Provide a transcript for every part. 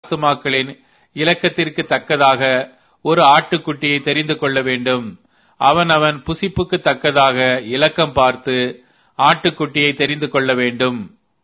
ஆத்துமாக்களின் இலக்கத்திற்கு தக்கதாக ஒரு ஆட்டுக்குட்டியை தெரிந்து கொள்ள வேண்டும் அவன் அவன் புசிப்புக்கு தக்கதாக இலக்கம் பார்த்து ஆட்டுக்குட்டியை தெரிந்து கொள்ள வேண்டும்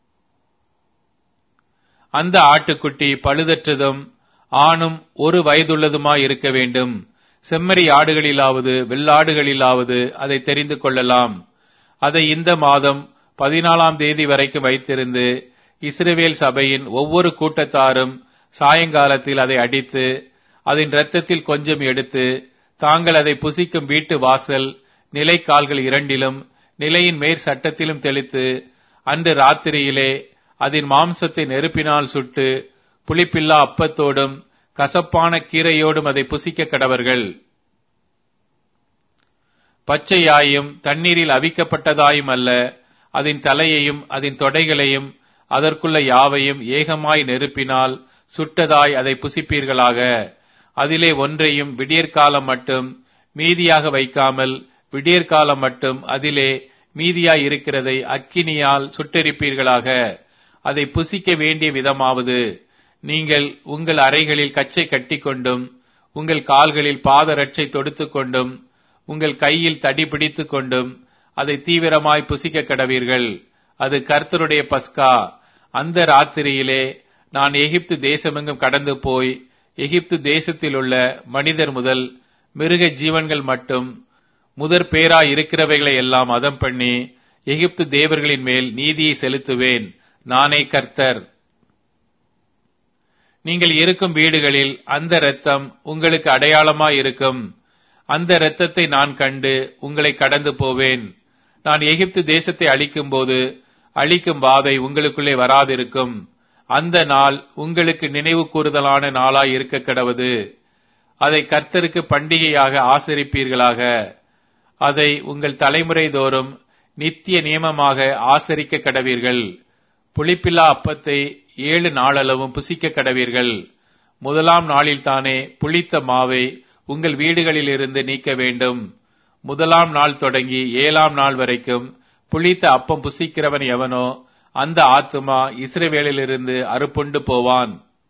அந்த ஆட்டுக்குட்டி பழுதற்றதும் ஆணும் ஒரு வயதுள்ளதுமாய் இருக்க வேண்டும் செம்மறி ஆடுகளிலாவது வெள்ளாடுகளிலாவது அதை தெரிந்து கொள்ளலாம் அதை இந்த மாதம் பதினாலாம் தேதி வரைக்கும் வைத்திருந்து இஸ்ரவேல் சபையின் ஒவ்வொரு கூட்டத்தாரும் சாயங்காலத்தில் அதை அடித்து அதன் இரத்தத்தில் கொஞ்சம் எடுத்து தாங்கள் அதை புசிக்கும் வீட்டு வாசல் நிலைக்கால்கள் இரண்டிலும் நிலையின் மேற் சட்டத்திலும் தெளித்து அன்று ராத்திரியிலே அதன் மாம்சத்தை நெருப்பினால் சுட்டு புளிப்பில்லா அப்பத்தோடும் கசப்பான கீரையோடும் அதை புசிக்க கடவர்கள் பச்சையாயும் தண்ணீரில் அவிக்கப்பட்டதாயும் அல்ல அதன் தலையையும் அதன் தொடைகளையும் அதற்குள்ள யாவையும் ஏகமாய் நெருப்பினால் சுட்டதாய் அதை புசிப்பீர்களாக அதிலே ஒன்றையும் விடியற்காலம் மட்டும் மீதியாக வைக்காமல் விடியற்காலம் மட்டும் அதிலே மீதியாய் இருக்கிறதை அக்கினியால் சுட்டெரிப்பீர்களாக அதை புசிக்க வேண்டிய விதமாவது நீங்கள் உங்கள் அறைகளில் கச்சை கட்டிக்கொண்டும் உங்கள் கால்களில் பாதரட்சை தொடுத்துக் கொண்டும் உங்கள் கையில் தடி பிடித்துக் கொண்டும் அதை தீவிரமாய் புசிக்க கடவீர்கள் அது கர்த்தருடைய பஸ்கா அந்த ராத்திரியிலே நான் எகிப்து தேசமெங்கும் கடந்து போய் எகிப்து தேசத்தில் உள்ள மனிதர் முதல் மிருக ஜீவன்கள் மட்டும் முதற் பேரா இருக்கிறவைகளை எல்லாம் அதம் பண்ணி எகிப்து தேவர்களின் மேல் நீதியை செலுத்துவேன் நானே கர்த்தர் நீங்கள் இருக்கும் வீடுகளில் அந்த இரத்தம் உங்களுக்கு அடையாளமாய் இருக்கும் அந்த இரத்தத்தை நான் கண்டு உங்களை கடந்து போவேன் நான் எகிப்து தேசத்தை அழிக்கும் போது அழிக்கும் வாதை உங்களுக்குள்ளே வராதிருக்கும் அந்த நாள் உங்களுக்கு நினைவு கூறுதலான நாளாய் இருக்க கடவது அதை கர்த்தருக்கு பண்டிகையாக ஆசரிப்பீர்களாக அதை உங்கள் தலைமுறை தோறும் நித்திய நியமமாக ஆசரிக்க கடவீர்கள் புளிப்பில்லா அப்பத்தை ஏழு நாளளவும் புசிக்க கடவீர்கள் முதலாம் நாளில்தானே புளித்த மாவை உங்கள் வீடுகளிலிருந்து நீக்க வேண்டும் முதலாம் நாள் தொடங்கி ஏழாம் நாள் வரைக்கும் புளித்த அப்பம் புசிக்கிறவன் எவனோ அந்த ஆத்துமா இஸ்ரவேலிலிருந்து அறுப்புண்டு போவான்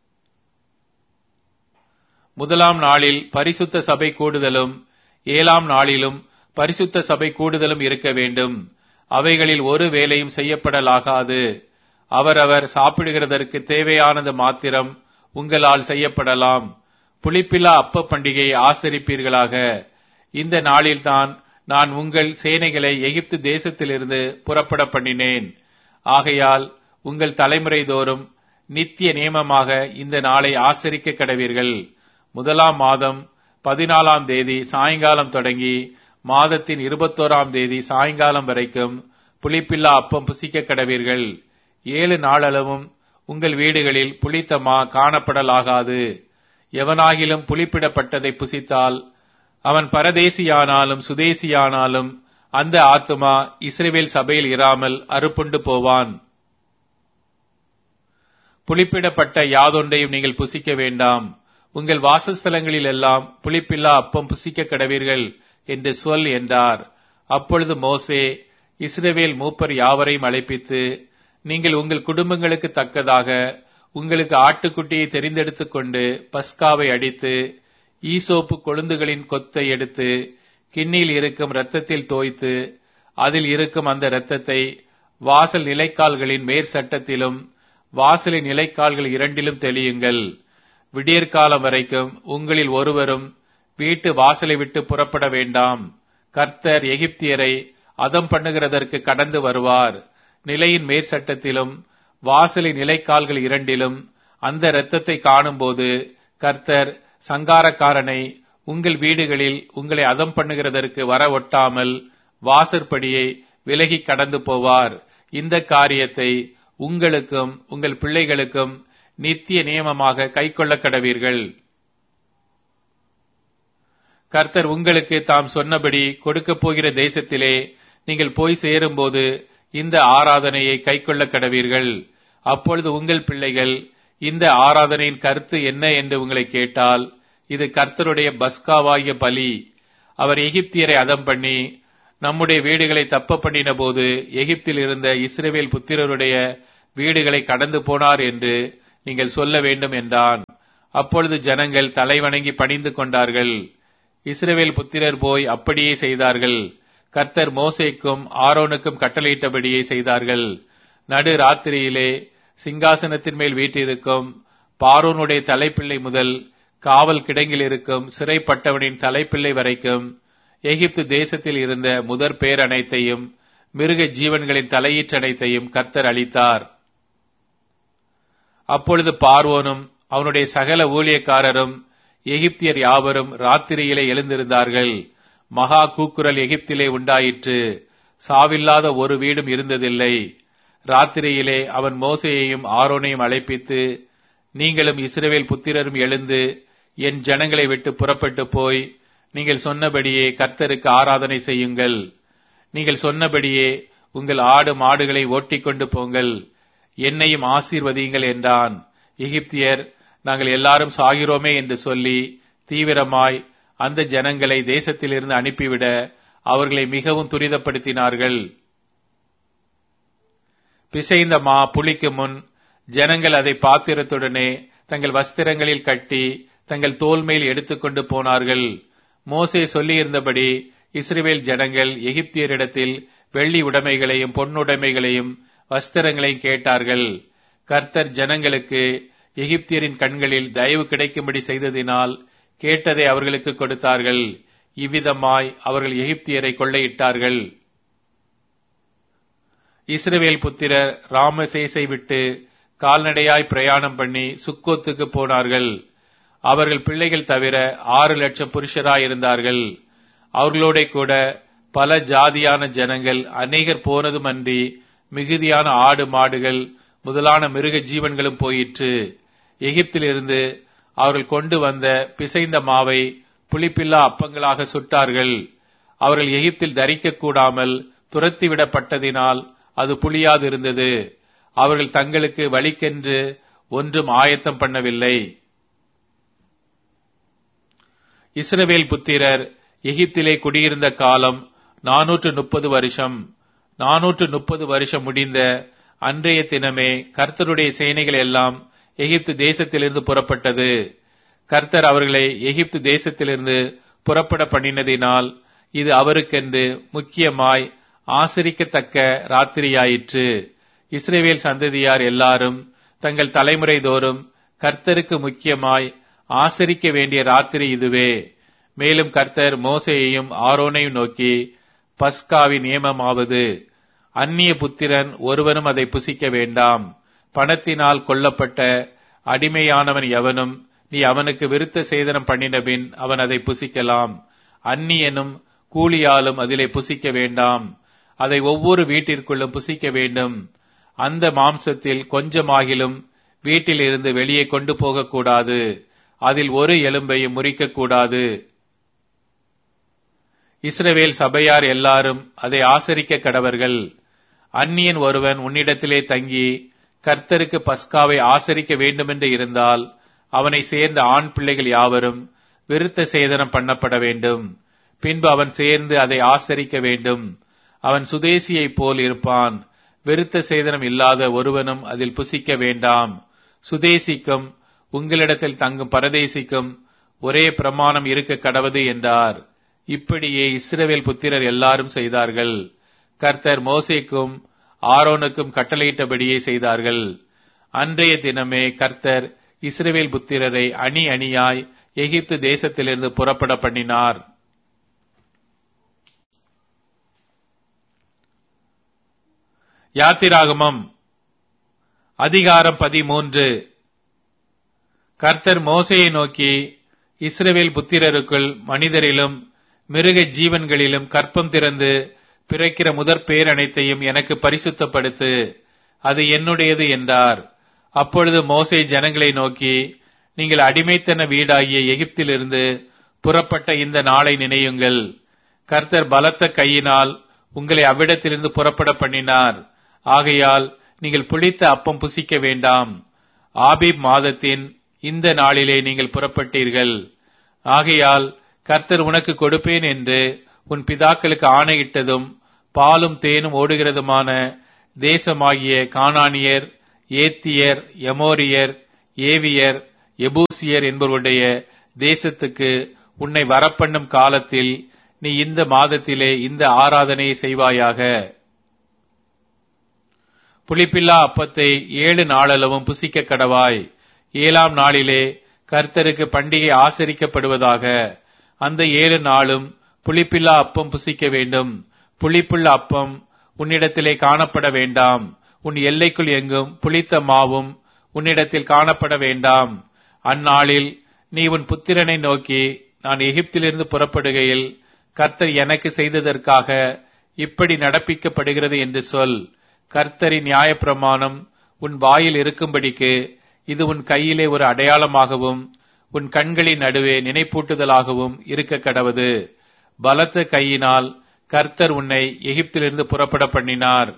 முதலாம் நாளில் பரிசுத்த சபை கூடுதலும் ஏழாம் நாளிலும் பரிசுத்த சபை கூடுதலும் இருக்க வேண்டும் அவைகளில் ஒரு வேலையும் செய்யப்படலாகாது அவரவர் சாப்பிடுகிறதற்கு தேவையானது மாத்திரம் உங்களால் செய்யப்படலாம் புளிப்பில்லா அப்ப பண்டிகையை ஆசரிப்பீர்களாக இந்த நாளில்தான் நான் உங்கள் சேனைகளை எகிப்து தேசத்திலிருந்து புறப்பட பண்ணினேன் ஆகையால் உங்கள் தலைமுறை தோறும் நித்திய நியமமாக இந்த நாளை ஆசரிக்க கடவீர்கள் முதலாம் மாதம் பதினாலாம் தேதி சாயங்காலம் தொடங்கி மாதத்தின் இருபத்தோராம் தேதி சாயங்காலம் வரைக்கும் புளிப்பில்லா அப்பம் புசிக்க கடவீர்கள் ஏழு நாளளவும் உங்கள் வீடுகளில் புளித்த மா காணப்படலாகாது எவனாகிலும் புளிப்பிடப்பட்டதை புசித்தால் அவன் பரதேசியானாலும் சுதேசியானாலும் அந்த ஆத்துமா இஸ்ரேவேல் சபையில் இராமல் அறுப்புண்டு போவான் புளிப்பிடப்பட்ட யாதொன்றையும் நீங்கள் புசிக்க வேண்டாம் உங்கள் வாசஸ்தலங்களில் எல்லாம் புளிப்பில்லா அப்பம் புசிக்க கடவீர்கள் என்று சொல் என்றார் அப்பொழுது மோசே இஸ்ரவேல் மூப்பர் யாவரையும் அழைப்பித்து நீங்கள் உங்கள் குடும்பங்களுக்கு தக்கதாக உங்களுக்கு ஆட்டுக்குட்டியை தெரிந்தெடுத்துக் கொண்டு பஸ்காவை அடித்து ஈசோப்பு கொழுந்துகளின் கொத்தை எடுத்து கிண்ணியில் இருக்கும் இரத்தத்தில் தோய்த்து அதில் இருக்கும் அந்த இரத்தத்தை வாசல் நிலைக்கால்களின் மேற் சட்டத்திலும் வாசலின் நிலைக்கால்கள் இரண்டிலும் தெளியுங்கள் விடியற்காலம் வரைக்கும் உங்களில் ஒருவரும் வீட்டு வாசலை விட்டு புறப்பட வேண்டாம் கர்த்தர் எகிப்தியரை அதம் பண்ணுகிறதற்கு கடந்து வருவார் நிலையின் மேற்சட்டத்திலும் வாசலின் நிலைக்கால்கள் இரண்டிலும் அந்த இரத்தத்தை காணும்போது கர்த்தர் சங்காரக்காரனை உங்கள் வீடுகளில் உங்களை அதம் பண்ணுகிறதற்கு வர ஒட்டாமல் வாசற்படியை விலகி கடந்து போவார் இந்த காரியத்தை உங்களுக்கும் உங்கள் பிள்ளைகளுக்கும் நித்திய நியமமாக கைக்கொள்ள கடவீர்கள் கர்த்தர் உங்களுக்கு தாம் சொன்னபடி கொடுக்கப் போகிற தேசத்திலே நீங்கள் போய் சேரும்போது இந்த ஆராதனையை கைக்கொள்ள கடவீர்கள் அப்பொழுது உங்கள் பிள்ளைகள் இந்த ஆராதனையின் கருத்து என்ன என்று உங்களை கேட்டால் இது கர்த்தருடைய பஸ்காவாகிய பலி அவர் எகிப்தியரை அதம் பண்ணி நம்முடைய வீடுகளை தப்ப பண்ணின போது எகிப்தில் இருந்த இஸ்ரேவேல் புத்திரருடைய வீடுகளை கடந்து போனார் என்று நீங்கள் சொல்ல வேண்டும் என்றான் அப்பொழுது ஜனங்கள் தலைவணங்கி பணிந்து கொண்டார்கள் இஸ்ரவேல் புத்திரர் போய் அப்படியே செய்தார்கள் கர்த்தர் மோசேக்கும் ஆரோனுக்கும் கட்டளையிட்டபடியே செய்தார்கள் நடு ராத்திரியிலே சிங்காசனத்தின் மேல் வீற்றிருக்கும் பாரோனுடைய தலைப்பிள்ளை முதல் காவல் கிடங்கில் இருக்கும் சிறைப்பட்டவனின் தலைப்பிள்ளை வரைக்கும் எகிப்து தேசத்தில் இருந்த முதற் பேர் அனைத்தையும் மிருக ஜீவன்களின் தலையீற்றனைத்தையும் கர்த்தர் அளித்தார் அப்பொழுது பார்வோனும் அவனுடைய சகல ஊழியக்காரரும் எகிப்தியர் யாவரும் ராத்திரியிலே எழுந்திருந்தார்கள் மகா கூக்குரல் எகிப்திலே உண்டாயிற்று சாவில்லாத ஒரு வீடும் இருந்ததில்லை ராத்திரியிலே அவன் மோசையையும் ஆரோனையும் அழைப்பித்து நீங்களும் இஸ்ரவேல் புத்திரரும் எழுந்து என் ஜனங்களை விட்டு புறப்பட்டு போய் நீங்கள் சொன்னபடியே கர்த்தருக்கு ஆராதனை செய்யுங்கள் நீங்கள் சொன்னபடியே உங்கள் ஆடு மாடுகளை ஓட்டிக்கொண்டு போங்கள் என்னையும் ஆசீர்வதியுங்கள் என்றான் எகிப்தியர் நாங்கள் எல்லாரும் சாகிறோமே என்று சொல்லி தீவிரமாய் அந்த ஜனங்களை தேசத்திலிருந்து அனுப்பிவிட அவர்களை மிகவும் துரிதப்படுத்தினார்கள் பிசைந்த மா புளிக்கு முன் ஜனங்கள் அதை பாத்திரத்துடனே தங்கள் வஸ்திரங்களில் கட்டி தங்கள் தோல் மேல் எடுத்துக்கொண்டு போனார்கள் மோசே சொல்லியிருந்தபடி இஸ்ரேல் ஜனங்கள் எகிப்தியரிடத்தில் வெள்ளி உடைமைகளையும் பொன்னுடைமைகளையும் வஸ்திரங்களையும் கேட்டார்கள் கர்த்தர் ஜனங்களுக்கு எகிப்தியரின் கண்களில் தயவு கிடைக்கும்படி செய்ததினால் கேட்டதை அவர்களுக்கு கொடுத்தார்கள் இவ்விதமாய் அவர்கள் எகிப்தியரை கொள்ளையிட்டார்கள் இஸ்ரவேல் புத்திரர் ராமசேசை விட்டு கால்நடையாய் பிரயாணம் பண்ணி சுக்கோத்துக்கு போனார்கள் அவர்கள் பிள்ளைகள் தவிர ஆறு லட்சம் புருஷராய் இருந்தார்கள் அவர்களோட கூட பல ஜாதியான ஜனங்கள் அநேகர் போனதுமன்றி மிகுதியான ஆடு மாடுகள் முதலான மிருக ஜீவன்களும் போயிற்று எகிப்திலிருந்து அவர்கள் கொண்டு வந்த பிசைந்த மாவை புளிப்பில்லா அப்பங்களாக சுட்டார்கள் அவர்கள் எகிப்தில் தரிக்க கூடாமல் துரத்திவிடப்பட்டதினால் அது புளியாதிருந்தது அவர்கள் தங்களுக்கு வழிக்கென்று ஒன்றும் ஆயத்தம் பண்ணவில்லை இஸ்ரவேல் புத்திரர் எகிப்திலே குடியிருந்த காலம் நானூற்று முப்பது வருஷம் நானூற்று முப்பது வருஷம் முடிந்த அன்றைய தினமே கர்த்தருடைய சேனைகள் எல்லாம் எகிப்து தேசத்திலிருந்து புறப்பட்டது கர்த்தர் அவர்களை எகிப்து தேசத்திலிருந்து புறப்பட பண்ணினதினால் இது அவருக்கென்று முக்கியமாய் ஆசிரிக்கத்தக்க ராத்திரியாயிற்று இஸ்ரேவேல் சந்ததியார் எல்லாரும் தங்கள் தலைமுறை தோறும் கர்த்தருக்கு முக்கியமாய் ஆசரிக்க வேண்டிய ராத்திரி இதுவே மேலும் கர்த்தர் மோசையையும் ஆரோனையும் நோக்கி பஸ்காவின் நியமமாவது அந்நிய புத்திரன் ஒருவனும் அதை புசிக்க வேண்டாம் பணத்தினால் கொல்லப்பட்ட அடிமையானவன் எவனும் நீ அவனுக்கு விருத்த சேதனம் பண்ணினபின் அவன் அதை புசிக்கலாம் அந்நியனும் கூலியாலும் அதிலே புசிக்க வேண்டாம் அதை ஒவ்வொரு வீட்டிற்குள்ளும் புசிக்க வேண்டும் அந்த மாம்சத்தில் கொஞ்சமாகிலும் வீட்டில் இருந்து வெளியே கொண்டு போகக்கூடாது அதில் ஒரு எலும்பையும் முறிக்கக்கூடாது இஸ்ரவேல் சபையார் எல்லாரும் அதை ஆசரிக்க கடவர்கள் அந்நியன் ஒருவன் உன்னிடத்திலே தங்கி கர்த்தருக்கு பஸ்காவை ஆசரிக்க வேண்டுமென்று இருந்தால் அவனை சேர்ந்த ஆண் பிள்ளைகள் யாவரும் விருத்த சேதனம் பண்ணப்பட வேண்டும் பின்பு அவன் சேர்ந்து அதை ஆசரிக்க வேண்டும் அவன் சுதேசியைப் போல் இருப்பான் விருத்த சேதனம் இல்லாத ஒருவனும் அதில் புசிக்க வேண்டாம் சுதேசிக்கும் உங்களிடத்தில் தங்கும் பரதேசிக்கும் ஒரே பிரமாணம் இருக்க கடவது என்றார் இப்படியே இஸ்ரவேல் புத்திரர் எல்லாரும் செய்தார்கள் கர்த்தர் மோசேக்கும் ஆரோனுக்கும் கட்டளையிட்டபடியே செய்தார்கள் அன்றைய தினமே கர்த்தர் இஸ்ரவேல் புத்திரரை அணி அணியாய் எகிப்து தேசத்திலிருந்து புறப்பட பண்ணினார் யாத்திராகமம் அதிகாரம் பதிமூன்று கர்த்தர் மோசையை நோக்கி இஸ்ரவேல் புத்திரருக்குள் மனிதரிலும் மிருக ஜீவன்களிலும் கற்பம் திறந்து பிறக்கிற முதற் பேர் அனைத்தையும் எனக்கு பரிசுத்தப்படுத்து அது என்னுடையது என்றார் அப்பொழுது மோசே ஜனங்களை நோக்கி நீங்கள் அடிமைத்தன வீடாகிய எகிப்திலிருந்து புறப்பட்ட இந்த நாளை நினையுங்கள் கர்த்தர் பலத்த கையினால் உங்களை அவ்விடத்திலிருந்து புறப்பட பண்ணினார் ஆகையால் நீங்கள் புளித்த அப்பம் புசிக்க வேண்டாம் ஆபிப் மாதத்தின் இந்த நாளிலே நீங்கள் புறப்பட்டீர்கள் ஆகையால் கர்த்தர் உனக்கு கொடுப்பேன் என்று உன் பிதாக்களுக்கு ஆணையிட்டதும் பாலும் தேனும் ஓடுகிறதுமான தேசமாகிய கானானியர் ஏத்தியர் எமோரியர் ஏவியர் எபூசியர் என்பவருடைய தேசத்துக்கு உன்னை வரப்பண்ணும் காலத்தில் நீ இந்த மாதத்திலே இந்த ஆராதனையை செய்வாயாக புளிப்பில்லா அப்பத்தை ஏழு நாளளவும் புசிக்க கடவாய் ஏழாம் நாளிலே கர்த்தருக்கு பண்டிகை ஆசரிக்கப்படுவதாக அந்த ஏழு நாளும் புளிப்பில்லா அப்பம் புசிக்க வேண்டும் புளிப்புள்ள அப்பம் உன்னிடத்திலே காணப்பட வேண்டாம் உன் எல்லைக்குள் எங்கும் புளித்த மாவும் உன்னிடத்தில் காணப்பட வேண்டாம் அந்நாளில் நீ உன் புத்திரனை நோக்கி நான் எகிப்திலிருந்து புறப்படுகையில் கர்த்தர் எனக்கு செய்ததற்காக இப்படி நடப்பிக்கப்படுகிறது என்று சொல் கர்த்தரின் நியாயப்பிரமாணம் உன் வாயில் இருக்கும்படிக்கு இது உன் கையிலே ஒரு அடையாளமாகவும் உன் கண்களின் நடுவே நினைப்பூட்டுதலாகவும் இருக்க கடவது பலத்த கையினால் கர்த்தர் உன்னை எகிப்திலிருந்து புறப்பட பண்ணினார்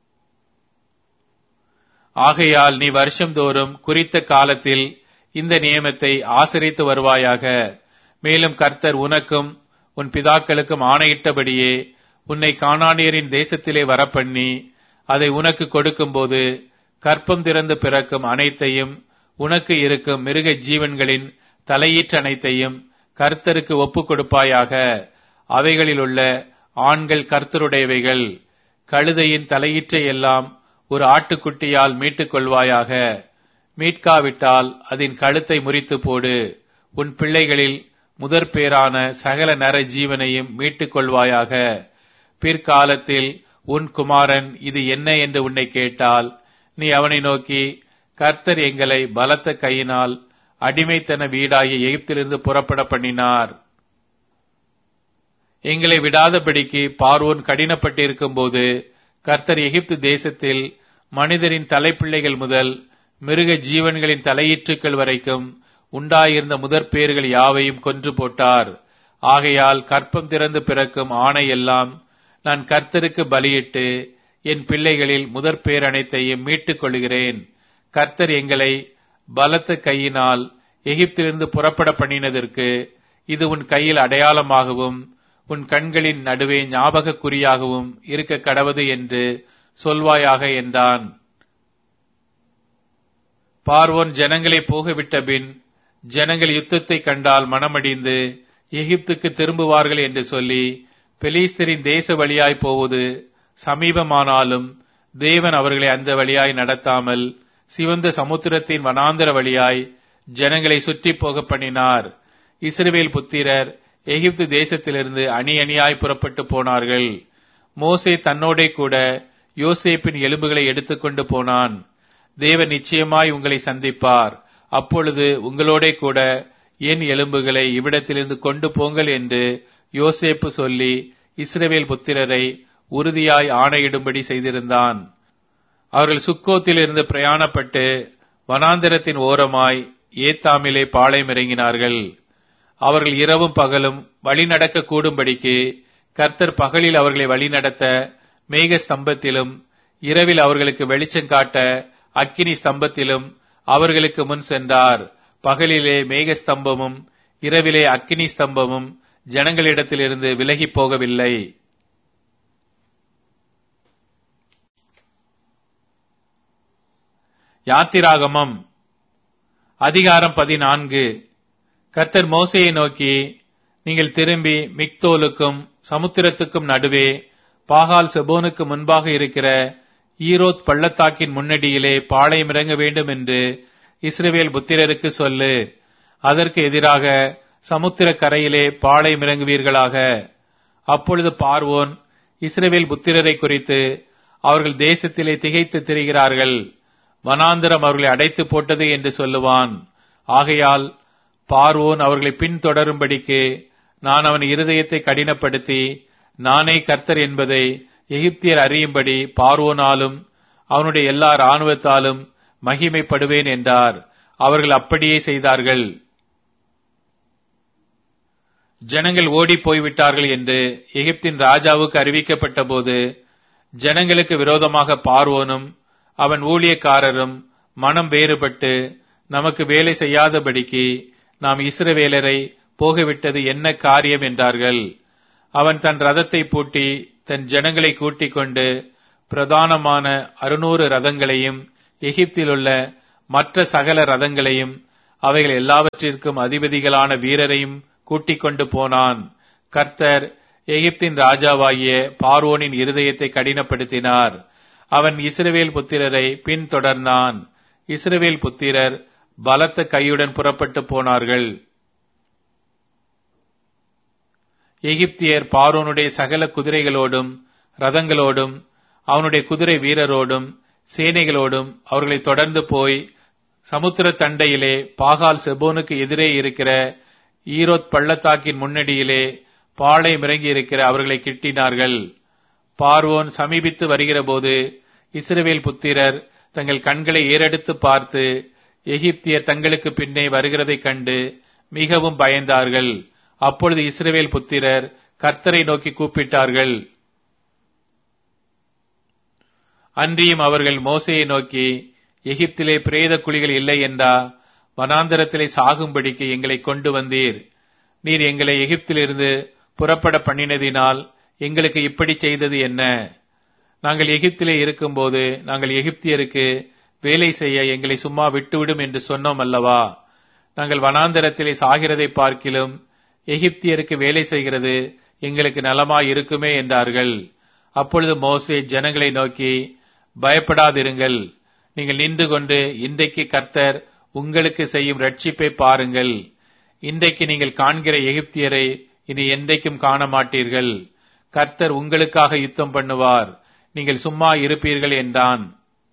ஆகையால் நீ வருஷம்தோறும் குறித்த காலத்தில் இந்த நியமத்தை ஆசரித்து வருவாயாக மேலும் கர்த்தர் உனக்கும் உன் பிதாக்களுக்கும் ஆணையிட்டபடியே உன்னை காணானியரின் தேசத்திலே வரப்பண்ணி அதை உனக்கு கொடுக்கும்போது கற்பம் திறந்து பிறக்கும் அனைத்தையும் உனக்கு இருக்கும் மிருக ஜீவன்களின் தலையீற்று அனைத்தையும் கர்த்தருக்கு ஒப்புக் கொடுப்பாயாக அவைகளில் உள்ள ஆண்கள் கர்த்தருடையவைகள் கழுதையின் தலையீற்றை எல்லாம் ஒரு ஆட்டுக்குட்டியால் மீட்டுக் கொள்வாயாக மீட்காவிட்டால் அதன் கழுத்தை முறித்து போடு உன் பிள்ளைகளில் முதற் பேரான சகல நர ஜீவனையும் மீட்டுக் கொள்வாயாக பிற்காலத்தில் உன் குமாரன் இது என்ன என்று உன்னை கேட்டால் நீ அவனை நோக்கி கர்த்தர் எங்களை பலத்த கையினால் அடிமைத்தன வீடாகிய எகிப்திலிருந்து புறப்பட பண்ணினார் எங்களை விடாதபடிக்கு பார்வோன் கடினப்பட்டிருக்கும் போது கர்த்தர் எகிப்து தேசத்தில் மனிதரின் தலைப்பிள்ளைகள் முதல் மிருக ஜீவன்களின் தலையீற்றுக்கள் வரைக்கும் உண்டாயிருந்த முதற் பேர்கள் யாவையும் கொன்று போட்டார் ஆகையால் கற்பம் திறந்து பிறக்கும் ஆணை எல்லாம் நான் கர்த்தருக்கு பலியிட்டு என் பிள்ளைகளில் முதற் பேர் அனைத்தையும் மீட்டுக் கொள்கிறேன் கர்த்தர் எங்களை பலத்த கையினால் எகிப்திலிருந்து புறப்பட பண்ணினதற்கு இது உன் கையில் அடையாளமாகவும் உன் கண்களின் நடுவே ஞாபக குறியாகவும் இருக்க கடவது என்று சொல்வாயாக என்றான் பார்வோன் ஜனங்களை போகவிட்ட பின் ஜனங்கள் யுத்தத்தை கண்டால் மனமடிந்து எகிப்துக்கு திரும்புவார்கள் என்று சொல்லி பெலிஸ்தரின் தேச வழியாய் போவது சமீபமானாலும் தேவன் அவர்களை அந்த வழியாய் நடத்தாமல் சிவந்த சமுத்திரத்தின் வனாந்தர வழியாய் ஜனங்களை சுற்றி போக பண்ணினார் இஸ்ரவேல் புத்திரர் எகிப்து தேசத்திலிருந்து அணி அணியாய் புறப்பட்டு போனார்கள் மோசே தன்னோடே கூட யோசேப்பின் எலும்புகளை எடுத்துக்கொண்டு போனான் தேவன் நிச்சயமாய் உங்களை சந்திப்பார் அப்பொழுது உங்களோடே கூட என் எலும்புகளை இவ்விடத்திலிருந்து கொண்டு போங்கள் என்று யோசேப்பு சொல்லி இஸ்ரவேல் புத்திரரை உறுதியாய் ஆணையிடும்படி செய்திருந்தான் அவர்கள் சுக்கோத்திலிருந்து பிரயாணப்பட்டு வனாந்திரத்தின் ஓரமாய் ஏத்தாமிலே பாளையம் இறங்கினார்கள் அவர்கள் இரவும் பகலும் வழிநடக்க கூடும்படிக்கு கர்த்தர் பகலில் அவர்களை வழிநடத்த மேக ஸ்தம்பத்திலும் இரவில் அவர்களுக்கு வெளிச்சம் காட்ட அக்கினி ஸ்தம்பத்திலும் அவர்களுக்கு முன் சென்றார் பகலிலே மேக ஸ்தம்பமும் இரவிலே அக்கினி ஸ்தம்பமும் ஜனங்களிடத்திலிருந்து விலகி போகவில்லை யாத்திராகமம் அதிகாரம் பதினான்கு கர்த்தர் மோசையை நோக்கி நீங்கள் திரும்பி மிக்தோலுக்கும் சமுத்திரத்துக்கும் நடுவே பாகால் செபோனுக்கு முன்பாக இருக்கிற ஈரோத் பள்ளத்தாக்கின் முன்னடியிலே பாளையம் இறங்க வேண்டும் என்று இஸ்ரவேல் புத்திரருக்கு சொல்லு அதற்கு எதிராக சமுத்திர கரையிலே பாளையம் இறங்குவீர்களாக அப்பொழுது பார்வோன் இஸ்ரவேல் புத்திரரை குறித்து அவர்கள் தேசத்திலே திகைத்து திரிகிறார்கள் வனாந்திரம் அவர்களை அடைத்து போட்டது என்று சொல்லுவான் ஆகையால் பார்வோன் அவர்களை பின்தொடரும்படிக்கு நான் அவன் இருதயத்தை கடினப்படுத்தி நானே கர்த்தர் என்பதை எகிப்தியர் அறியும்படி பார்வோனாலும் அவனுடைய எல்லா இராணுவத்தாலும் மகிமைப்படுவேன் என்றார் அவர்கள் அப்படியே செய்தார்கள் ஜனங்கள் ஓடி போய்விட்டார்கள் என்று எகிப்தின் ராஜாவுக்கு அறிவிக்கப்பட்ட போது ஜனங்களுக்கு விரோதமாக பார்வோனும் அவன் ஊழியக்காரரும் மனம் வேறுபட்டு நமக்கு வேலை செய்யாதபடிக்கு நாம் இஸ்ரவேலரை போகவிட்டது என்ன காரியம் என்றார்கள் அவன் தன் ரதத்தை பூட்டி தன் ஜனங்களை கூட்டிக் கொண்டு பிரதானமான அறுநூறு ரதங்களையும் எகிப்திலுள்ள மற்ற சகல ரதங்களையும் அவைகள் எல்லாவற்றிற்கும் அதிபதிகளான வீரரையும் கூட்டிக் கொண்டு போனான் கர்த்தர் எகிப்தின் ராஜாவாகிய பார்வோனின் இருதயத்தை கடினப்படுத்தினார் அவன் இஸ்ரவேல் புத்திரரை பின்தொடர்ந்தான் இஸ்ரவேல் புத்திரர் பலத்த கையுடன் புறப்பட்டு போனார்கள் எகிப்தியர் பார்வோனுடைய சகல குதிரைகளோடும் ரதங்களோடும் அவனுடைய குதிரை வீரரோடும் சேனைகளோடும் அவர்களை தொடர்ந்து போய் சமுத்திர தண்டையிலே பாகால் செபோனுக்கு எதிரே இருக்கிற ஈரோத் பள்ளத்தாக்கின் முன்னடியிலே பாளை மிறங்கி இருக்கிற அவர்களை கிட்டினார்கள் பார்வோன் சமீபித்து வருகிறபோது இஸ்ரவேல் புத்திரர் தங்கள் கண்களை ஏறெடுத்து பார்த்து எகிப்தியர் தங்களுக்கு பின்னே வருகிறதைக் கண்டு மிகவும் பயந்தார்கள் அப்பொழுது இஸ்ரவேல் புத்திரர் கர்த்தரை நோக்கி கூப்பிட்டார்கள் அன்றியும் அவர்கள் மோசையை நோக்கி எகிப்திலே பிரேத குழிகள் இல்லை என்றா வனாந்தரத்திலே சாகும்படிக்கு எங்களை கொண்டு வந்தீர் நீர் எங்களை எகிப்திலிருந்து புறப்பட பண்ணினதினால் எங்களுக்கு இப்படி செய்தது என்ன நாங்கள் எகிப்திலே இருக்கும்போது நாங்கள் எகிப்தியருக்கு வேலை செய்ய எங்களை சும்மா விட்டுவிடும் என்று சொன்னோம் அல்லவா நாங்கள் வனாந்தரத்திலே சாகிறதை பார்க்கிலும் எகிப்தியருக்கு வேலை செய்கிறது எங்களுக்கு நலமாய் இருக்குமே என்றார்கள் அப்பொழுது மோசே ஜனங்களை நோக்கி பயப்படாதிருங்கள் நீங்கள் நின்று கொண்டு இன்றைக்கு கர்த்தர் உங்களுக்கு செய்யும் ரட்சிப்பை பாருங்கள் இன்றைக்கு நீங்கள் காண்கிற எகிப்தியரை இனி என்றைக்கும் காண மாட்டீர்கள் கர்த்தர் உங்களுக்காக யுத்தம் பண்ணுவார் நீங்கள் சும்மா இருப்பீர்கள் என்றான்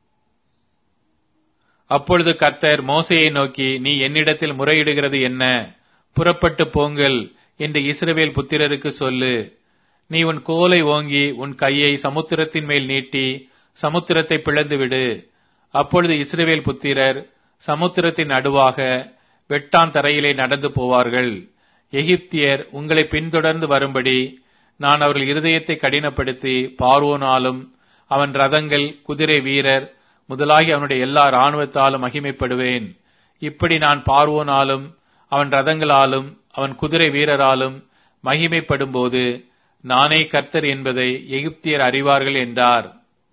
அப்பொழுது கர்த்தர் மோசையை நோக்கி நீ என்னிடத்தில் முறையிடுகிறது என்ன புறப்பட்டு போங்கள் என்று இஸ்ரவேல் புத்திரருக்கு சொல்லு நீ உன் கோலை ஓங்கி உன் கையை சமுத்திரத்தின் மேல் நீட்டி சமுத்திரத்தை பிளந்துவிடு அப்பொழுது இஸ்ரவேல் புத்திரர் சமுத்திரத்தின் நடுவாக வெட்டான் தரையிலே நடந்து போவார்கள் எகிப்தியர் உங்களை பின்தொடர்ந்து வரும்படி நான் அவர்கள் இருதயத்தை கடினப்படுத்தி பார்வோனாலும் அவன் ரதங்கள் குதிரை வீரர் முதலாகி அவனுடைய எல்லா இராணுவத்தாலும் மகிமைப்படுவேன் இப்படி நான் பார்வோனாலும் அவன் ரதங்களாலும் அவன் குதிரை வீரராலும் மகிமைப்படும்போது நானே கர்த்தர் என்பதை எகிப்தியர் அறிவார்கள் என்றார்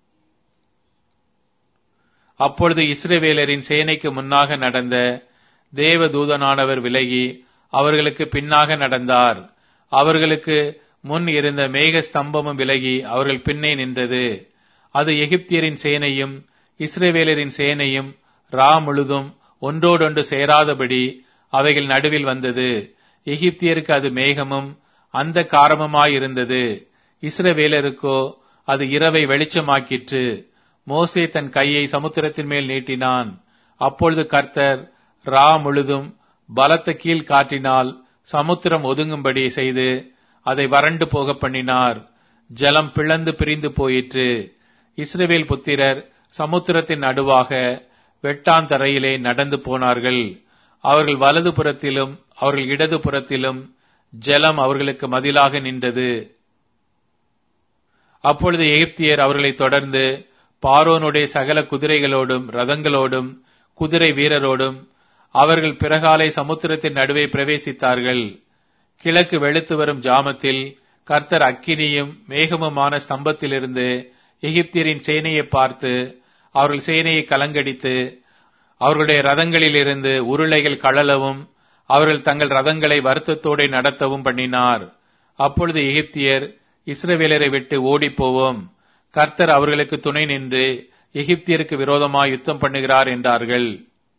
அப்பொழுது இஸ்ரவேலரின் சேனைக்கு முன்னாக நடந்த தேவ தூதனானவர் விலகி அவர்களுக்கு பின்னாக நடந்தார் அவர்களுக்கு முன் இருந்த மேக ஸ்தம்பமும் விலகி அவர்கள் பின்னே நின்றது அது எகிப்தியரின் சேனையும் இஸ்ரவேலரின் சேனையும் ரா முழுதும் ஒன்றோடொன்று சேராதபடி அவைகள் நடுவில் வந்தது எகிப்தியருக்கு அது மேகமும் அந்த காரமுமாயிருந்தது இஸ்ரவேலருக்கோ அது இரவை வெளிச்சமாக்கிற்று மோசே தன் கையை சமுத்திரத்தின் மேல் நீட்டினான் அப்பொழுது கர்த்தர் ரா முழுதும் பலத்த கீழ் காற்றினால் சமுத்திரம் ஒதுங்கும்படி செய்து அதை வறண்டு போக பண்ணினார் ஜலம் பிளந்து பிரிந்து போயிற்று இஸ்ரவேல் புத்திரர் சமுத்திரத்தின் நடுவாக வெட்டாந்தரையிலே நடந்து போனார்கள் அவர்கள் வலது புறத்திலும் அவர்கள் இடது புறத்திலும் ஜலம் அவர்களுக்கு மதிலாக நின்றது அப்பொழுது எகிப்தியர் அவர்களை தொடர்ந்து பாரோனுடைய சகல குதிரைகளோடும் ரதங்களோடும் குதிரை வீரரோடும் அவர்கள் பிறகாலை சமுத்திரத்தின் நடுவே பிரவேசித்தார்கள் கிழக்கு வெளுத்து வரும் ஜாமத்தில் கர்த்தர் அக்கினியும் மேகமுமான ஸ்தம்பத்திலிருந்து எகிப்தியரின் சேனையை பார்த்து அவர்கள் சேனையை கலங்கடித்து அவர்களுடைய ரதங்களிலிருந்து உருளைகள் கழலவும் அவர்கள் தங்கள் ரதங்களை வருத்தத்தோடு நடத்தவும் பண்ணினார் அப்பொழுது எகிப்தியர் இஸ்ரவேலரை விட்டு ஓடிப்போவோம் கர்த்தர் அவர்களுக்கு துணை நின்று எகிப்தியருக்கு விரோதமாய் யுத்தம் பண்ணுகிறார் என்றார்கள்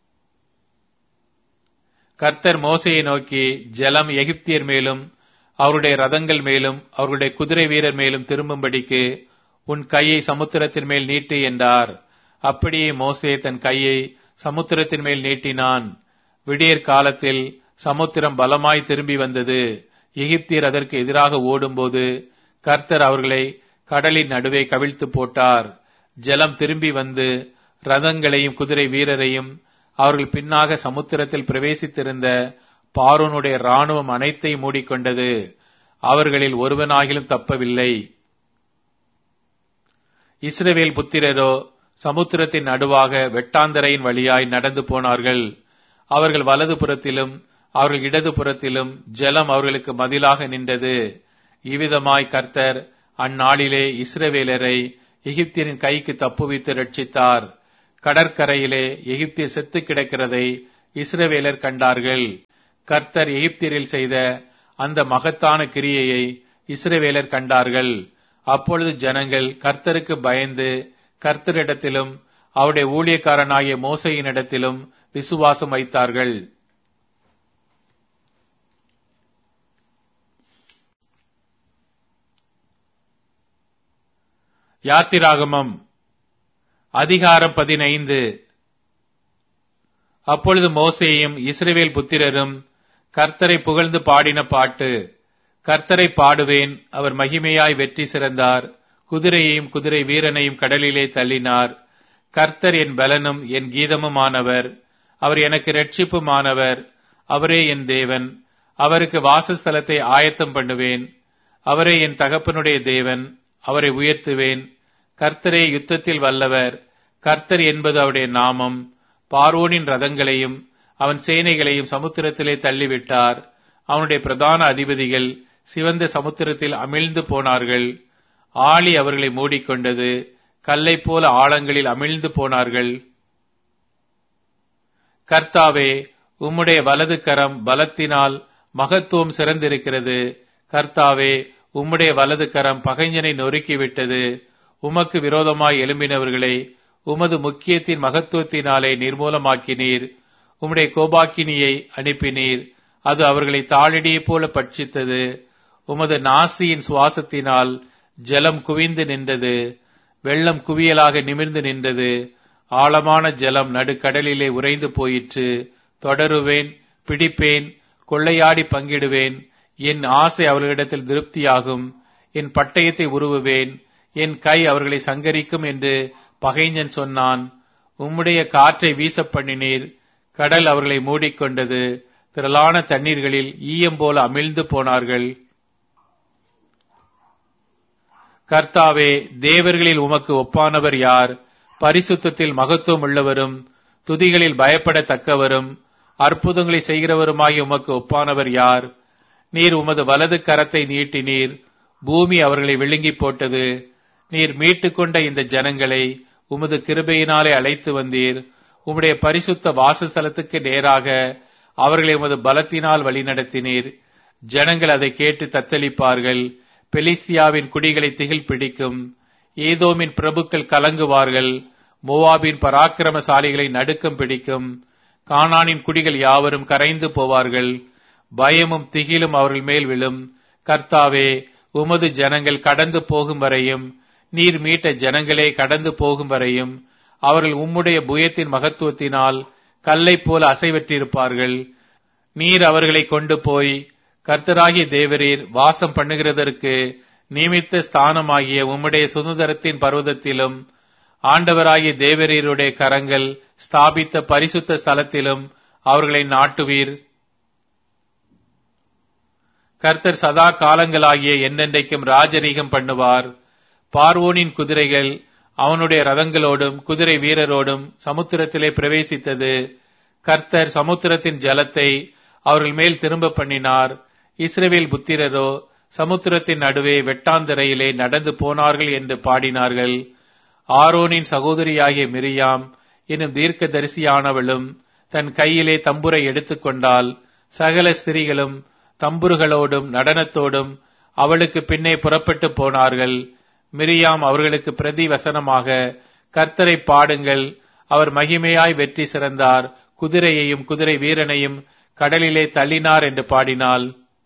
கர்த்தர் மோசையை நோக்கி ஜலம் எகிப்தியர் மேலும் அவருடைய ரதங்கள் மேலும் அவர்களுடைய குதிரை வீரர் மேலும் திரும்பும்படிக்கு உன் கையை சமுத்திரத்தின் மேல் நீட்டு என்றார் அப்படியே மோசே தன் கையை சமுத்திரத்தின் மேல் நீட்டினான் விடியற் காலத்தில் சமுத்திரம் பலமாய் திரும்பி வந்தது எகிப்தியர் அதற்கு எதிராக ஓடும்போது கர்த்தர் அவர்களை கடலின் நடுவே கவிழ்த்து போட்டார் ஜலம் திரும்பி வந்து ரதங்களையும் குதிரை வீரரையும் அவர்கள் பின்னாக சமுத்திரத்தில் பிரவேசித்திருந்த பாரோனுடைய ராணுவம் அனைத்தையும் மூடிக்கொண்டது அவர்களில் ஒருவனாகிலும் தப்பவில்லை இஸ்ரவேல் புத்திரரோ சமுத்திரத்தின் நடுவாக வெட்டாந்தரையின் வழியாய் நடந்து போனார்கள் அவர்கள் வலது புறத்திலும் அவர்கள் இடது புறத்திலும் ஜலம் அவர்களுக்கு மதிலாக நின்றது இவ்விதமாய் கர்த்தர் அந்நாளிலே இஸ்ரவேலரை எகிப்தியரின் கைக்கு தப்புவித்து ரட்சித்தார் கடற்கரையிலே எகிப்தியர் செத்து கிடக்கிறதை இஸ்ரவேலர் கண்டார்கள் கர்த்தர் எகிப்தியரில் செய்த அந்த மகத்தான கிரியையை இஸ்ரவேலர் கண்டார்கள் அப்பொழுது ஜனங்கள் கர்த்தருக்கு பயந்து கர்த்தரிடத்திலும் அவருடைய ஊழியக்காரனாகிய மோசையினிடத்திலும் விசுவாசம் வைத்தார்கள் யாத்திராகமம் அதிகாரம் பதினைந்து அப்பொழுது மோசேயும் இஸ்ரவேல் புத்திரரும் கர்த்தரை புகழ்ந்து பாடின பாட்டு கர்த்தரை பாடுவேன் அவர் மகிமையாய் வெற்றி சிறந்தார் குதிரையையும் குதிரை வீரனையும் கடலிலே தள்ளினார் கர்த்தர் என் பலனும் என் கீதமுமானவர் அவர் எனக்கு இரட்சிப்புமானவர் அவரே என் தேவன் அவருக்கு வாசஸ்தலத்தை ஆயத்தம் பண்ணுவேன் அவரே என் தகப்பனுடைய தேவன் அவரை உயர்த்துவேன் கர்த்தரே யுத்தத்தில் வல்லவர் கர்த்தர் என்பது அவருடைய நாமம் பார்வோனின் ரதங்களையும் அவன் சேனைகளையும் சமுத்திரத்திலே தள்ளிவிட்டார் அவனுடைய பிரதான அதிபதிகள் சிவந்த சமுத்திரத்தில் அமிழ்ந்து போனார்கள் ஆழி அவர்களை மூடிக்கொண்டது கல்லை போல ஆழங்களில் அமிழ்ந்து போனார்கள் கர்த்தாவே உம்முடைய வலது கரம் பலத்தினால் மகத்துவம் சிறந்திருக்கிறது கர்த்தாவே உம்முடைய வலது கரம் பகைஞனை நொறுக்கிவிட்டது உமக்கு விரோதமாய் எழும்பினவர்களை உமது முக்கியத்தின் மகத்துவத்தினாலே நிர்மூலமாக்கினீர் உம்முடைய கோபாக்கினியை அனுப்பினீர் அது அவர்களை தாளிடியைப் போல பட்சித்தது உமது நாசியின் சுவாசத்தினால் ஜலம் குவிந்து நின்றது வெள்ளம் குவியலாக நிமிர்ந்து நின்றது ஆழமான ஜலம் நடுக்கடலிலே உறைந்து போயிற்று தொடருவேன் பிடிப்பேன் கொள்ளையாடி பங்கிடுவேன் என் ஆசை அவர்களிடத்தில் திருப்தியாகும் என் பட்டயத்தை உருவுவேன் என் கை அவர்களை சங்கரிக்கும் என்று பகைஞன் சொன்னான் உம்முடைய காற்றை வீச பண்ணினீர் கடல் அவர்களை மூடிக்கொண்டது திரளான தண்ணீர்களில் ஈயம் போல அமிழ்ந்து போனார்கள் கர்த்தாவே தேவர்களில் உமக்கு ஒப்பானவர் யார் பரிசுத்தத்தில் மகத்துவம் உள்ளவரும் துதிகளில் பயப்படத்தக்கவரும் அற்புதங்களை செய்கிறவருமாய் உமக்கு ஒப்பானவர் யார் நீர் உமது வலது கரத்தை நீட்டினீர் பூமி அவர்களை விழுங்கி போட்டது நீர் மீட்டுக்கொண்ட இந்த ஜனங்களை உமது கிருபையினாலே அழைத்து வந்தீர் உம்முடைய பரிசுத்த வாசஸ்தலத்துக்கு நேராக அவர்களை உமது பலத்தினால் வழிநடத்தினீர் ஜனங்கள் அதை கேட்டு தத்தளிப்பார்கள் பெலிஸ்தியாவின் குடிகளை திகில் பிடிக்கும் ஏதோமின் பிரபுக்கள் கலங்குவார்கள் மோவாபின் பராக்கிரமசாலிகளை நடுக்கம் பிடிக்கும் கானானின் குடிகள் யாவரும் கரைந்து போவார்கள் பயமும் திகிலும் அவர்கள் மேல் விழும் கர்த்தாவே உமது ஜனங்கள் கடந்து போகும் வரையும் நீர் மீட்ட ஜனங்களே கடந்து போகும் வரையும் அவர்கள் உம்முடைய புயத்தின் மகத்துவத்தினால் கல்லை போல அசைவற்றிருப்பார்கள் நீர் அவர்களை கொண்டு போய் கர்த்தராகிய தேவரீர் வாசம் பண்ணுகிறதற்கு நியமித்த ஸ்தானமாகிய உம்முடைய சுதந்திரத்தின் பர்வதத்திலும் ஆண்டவராகிய தேவரீருடைய கரங்கள் ஸ்தாபித்த பரிசுத்த ஸ்தலத்திலும் அவர்களை நாட்டுவீர் கர்த்தர் சதா காலங்களாகிய என்னென்றைக்கும் ராஜரீகம் பண்ணுவார் பார்வோனின் குதிரைகள் அவனுடைய ரதங்களோடும் குதிரை வீரரோடும் சமுத்திரத்திலே பிரவேசித்தது கர்த்தர் சமுத்திரத்தின் ஜலத்தை அவர்கள் மேல் திரும்ப பண்ணினார் இஸ்ரவேல் புத்திரரோ சமுத்திரத்தின் நடுவே வெட்டாந்தரையிலே நடந்து போனார்கள் என்று பாடினார்கள் ஆரோனின் சகோதரியாகிய மிரியாம் என்னும் தீர்க்க தரிசியானவளும் தன் கையிலே தம்புரை எடுத்துக்கொண்டால் சகல ஸ்திரீகளும் தம்புருகளோடும் நடனத்தோடும் அவளுக்கு பின்னே புறப்பட்டு போனார்கள் மிரியாம் அவர்களுக்கு பிரதி வசனமாக கர்த்தரை பாடுங்கள் அவர் மகிமையாய் வெற்றி சிறந்தார் குதிரையையும் குதிரை வீரனையும் கடலிலே தள்ளினார் என்று பாடினாள்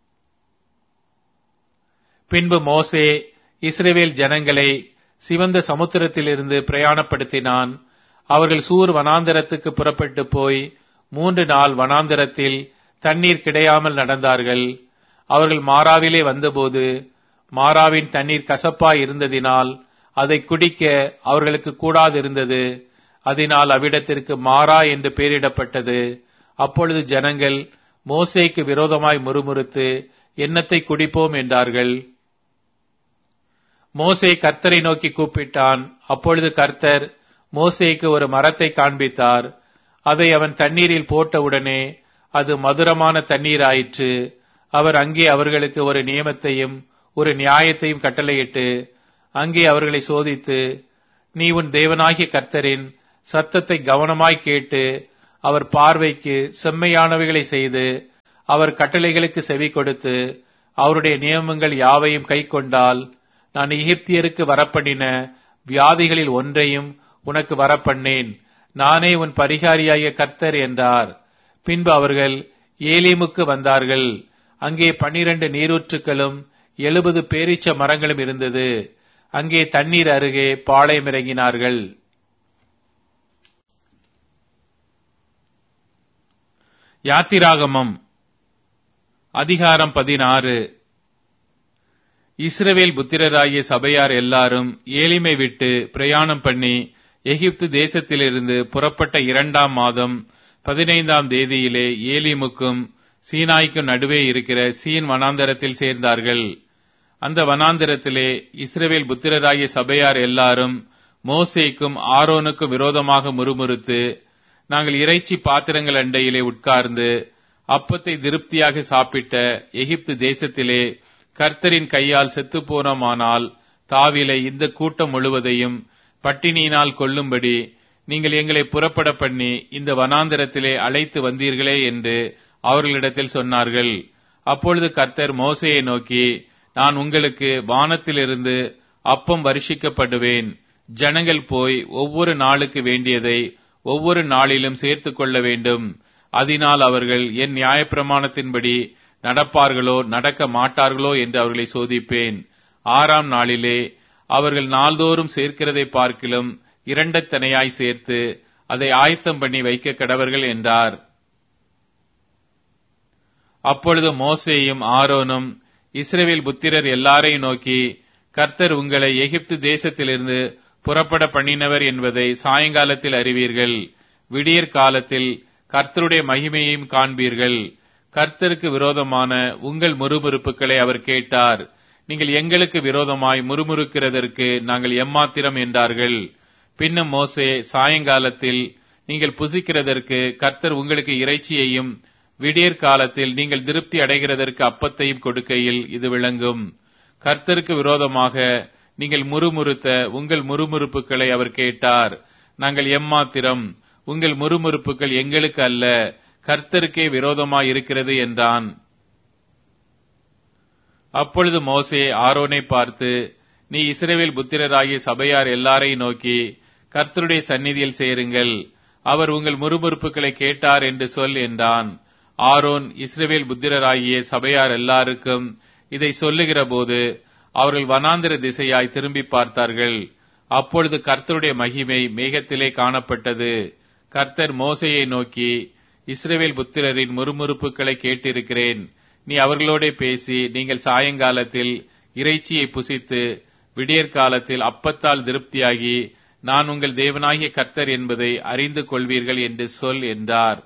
பின்பு மோசே இஸ்ரேவேல் ஜனங்களை சிவந்த சமுத்திரத்திலிருந்து பிரயாணப்படுத்தினான் அவர்கள் சூர் வனாந்தரத்துக்கு புறப்பட்டு போய் மூன்று நாள் வனாந்தரத்தில் தண்ணீர் கிடையாமல் நடந்தார்கள் அவர்கள் மாறாவிலே வந்தபோது மாறாவின் தண்ணீர் கசப்பாய் இருந்ததினால் அதை குடிக்க அவர்களுக்கு கூடாதிருந்தது அதனால் அவ்விடத்திற்கு மாறா என்று பெயரிடப்பட்டது அப்பொழுது ஜனங்கள் மோசேக்கு விரோதமாய் முறுமுறுத்து எண்ணத்தை குடிப்போம் என்றார்கள் மோசே கர்த்தரை நோக்கி கூப்பிட்டான் அப்பொழுது கர்த்தர் மோசேக்கு ஒரு மரத்தை காண்பித்தார் அதை அவன் தண்ணீரில் போட்டவுடனே அது மதுரமான தண்ணீராயிற்று அவர் அங்கே அவர்களுக்கு ஒரு நியமத்தையும் ஒரு நியாயத்தையும் கட்டளையிட்டு அங்கே அவர்களை சோதித்து நீ உன் தேவனாகிய கர்த்தரின் சத்தத்தை கவனமாய் கேட்டு அவர் பார்வைக்கு செம்மையானவைகளை செய்து அவர் கட்டளைகளுக்கு செவி கொடுத்து அவருடைய நியமங்கள் யாவையும் கைக்கொண்டால் நான் எகிப்தியருக்கு வரப்பண்ணின வியாதிகளில் ஒன்றையும் உனக்கு வரப்பண்ணேன் நானே உன் பரிகாரியாகிய கர்த்தர் என்றார் பின்பு அவர்கள் ஏலீமுக்கு வந்தார்கள் அங்கே பன்னிரண்டு நீரூற்றுக்களும் எழுபது பேரீச்ச மரங்களும் இருந்தது அங்கே தண்ணீர் அருகே பாளையம் இறங்கினார்கள் யாத்திராகமம் அதிகாரம் பதினாறு இஸ்ரவேல் புத்திரராகிய சபையார் எல்லாரும் ஏளிமை விட்டு பிரயாணம் பண்ணி எகிப்து தேசத்திலிருந்து புறப்பட்ட இரண்டாம் மாதம் பதினைந்தாம் தேதியிலே ஏலிமுக்கும் சீனாய்க்கும் நடுவே இருக்கிற சீன் வனாந்தரத்தில் சேர்ந்தார்கள் அந்த வனாந்தரத்திலே இஸ்ரவேல் புத்திரராகிய சபையார் எல்லாரும் மோசேக்கும் ஆரோனுக்கும் விரோதமாக முறுமுறுத்து நாங்கள் இறைச்சி பாத்திரங்கள் அண்டையிலே உட்கார்ந்து அப்பத்தை திருப்தியாக சாப்பிட்ட எகிப்து தேசத்திலே கர்த்தரின் கையால் செத்துப்போனோமானால் தாவிலை இந்த கூட்டம் முழுவதையும் பட்டினியினால் கொல்லும்படி நீங்கள் எங்களை புறப்பட பண்ணி இந்த வனாந்தரத்திலே அழைத்து வந்தீர்களே என்று அவர்களிடத்தில் சொன்னார்கள் அப்பொழுது கர்த்தர் மோசையை நோக்கி நான் உங்களுக்கு வானத்திலிருந்து அப்பம் வருஷிக்கப்படுவேன் ஜனங்கள் போய் ஒவ்வொரு நாளுக்கு வேண்டியதை ஒவ்வொரு நாளிலும் சேர்த்துக் கொள்ள வேண்டும் அதனால் அவர்கள் என் நியாயப்பிரமாணத்தின்படி நடப்பார்களோ நடக்க மாட்டார்களோ என்று அவர்களை சோதிப்பேன் ஆறாம் நாளிலே அவர்கள் நாள்தோறும் சேர்க்கிறதை பார்க்கிலும் இரண்டத்தனையாய் சேர்த்து அதை ஆயத்தம் பண்ணி வைக்க கடவர்கள் என்றார் அப்பொழுது மோசேயும் ஆரோனும் இஸ்ரேவேல் புத்திரர் எல்லாரையும் நோக்கி கர்த்தர் உங்களை எகிப்து தேசத்திலிருந்து புறப்பட பண்ணினவர் என்பதை சாயங்காலத்தில் அறிவீர்கள் விடியற் காலத்தில் கர்த்தருடைய மகிமையையும் காண்பீர்கள் கர்த்தருக்கு விரோதமான உங்கள் முறுமுறுப்புகளை அவர் கேட்டார் நீங்கள் எங்களுக்கு விரோதமாய் முறுமுறுக்கிறதற்கு நாங்கள் எம்மாத்திரம் என்றார்கள் பின்னும் மோசே சாயங்காலத்தில் நீங்கள் புசிக்கிறதற்கு கர்த்தர் உங்களுக்கு இறைச்சியையும் விடியற் காலத்தில் நீங்கள் திருப்தி அடைகிறதற்கு அப்பத்தையும் கொடுக்கையில் இது விளங்கும் கர்த்தருக்கு விரோதமாக நீங்கள் முறுமுறுத்த உங்கள் முறுமுறுப்புகளை அவர் கேட்டார் நாங்கள் எம்மாத்திரம் உங்கள் முறுமுறுப்புகள் எங்களுக்கு அல்ல கர்த்தருக்கே விரோதமாய் இருக்கிறது என்றான் அப்பொழுது மோசே ஆரோனை பார்த்து நீ இஸ்ரேவேல் புத்திரராகிய சபையார் எல்லாரையும் நோக்கி கர்த்தருடைய சந்நிதியில் சேருங்கள் அவர் உங்கள் முறுமுறுப்புகளை கேட்டார் என்று சொல் என்றான் ஆரோன் இஸ்ரேவேல் புத்திரராகிய சபையார் எல்லாருக்கும் இதை சொல்லுகிற போது அவர்கள் வனாந்திர திசையாய் திரும்பி பார்த்தார்கள் அப்பொழுது கர்த்தருடைய மகிமை மேகத்திலே காணப்பட்டது கர்த்தர் மோசையை நோக்கி இஸ்ரேவேல் புத்திரரின் முறுமுறுப்புகளை கேட்டிருக்கிறேன் நீ அவர்களோட பேசி நீங்கள் சாயங்காலத்தில் இறைச்சியை புசித்து விடியற் காலத்தில் அப்பத்தால் திருப்தியாகி நான் உங்கள் தேவனாகிய கர்த்தர் என்பதை அறிந்து கொள்வீர்கள் என்று சொல் என்றார்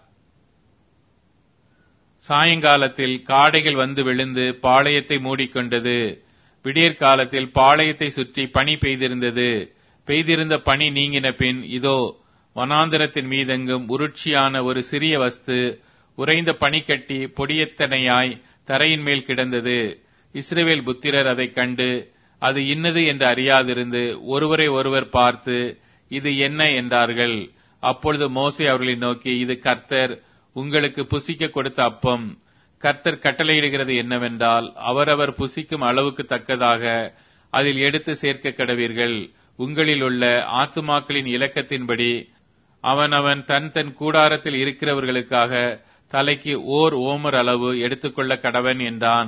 சாயங்காலத்தில் காடைகள் வந்து விழுந்து பாளையத்தை மூடிக்கொண்டது விடியற் காலத்தில் பாளையத்தை சுற்றி பனி பெய்திருந்தது பெய்திருந்த பனி நீங்கின பின் இதோ வனாந்திரத்தின் மீதெங்கும் உருட்சியான ஒரு சிறிய வஸ்து உறைந்த பனிக்கட்டி பொடியத்தனையாய் தரையின் மேல் கிடந்தது இஸ்ரேவேல் புத்திரர் அதைக் கண்டு அது இன்னது என்று அறியாதிருந்து ஒருவரை ஒருவர் பார்த்து இது என்ன என்றார்கள் அப்பொழுது மோசே அவர்களை நோக்கி இது கர்த்தர் உங்களுக்கு புசிக்க கொடுத்த அப்பம் கர்த்தர் கட்டளையிடுகிறது என்னவென்றால் அவரவர் புசிக்கும் அளவுக்கு தக்கதாக அதில் எடுத்து சேர்க்க கடவீர்கள் உங்களில் உள்ள ஆத்துமாக்களின் இலக்கத்தின்படி அவனவன் தன் தன் கூடாரத்தில் இருக்கிறவர்களுக்காக தலைக்கு ஓர் ஓமர் அளவு எடுத்துக்கொள்ள கடவன் என்றான்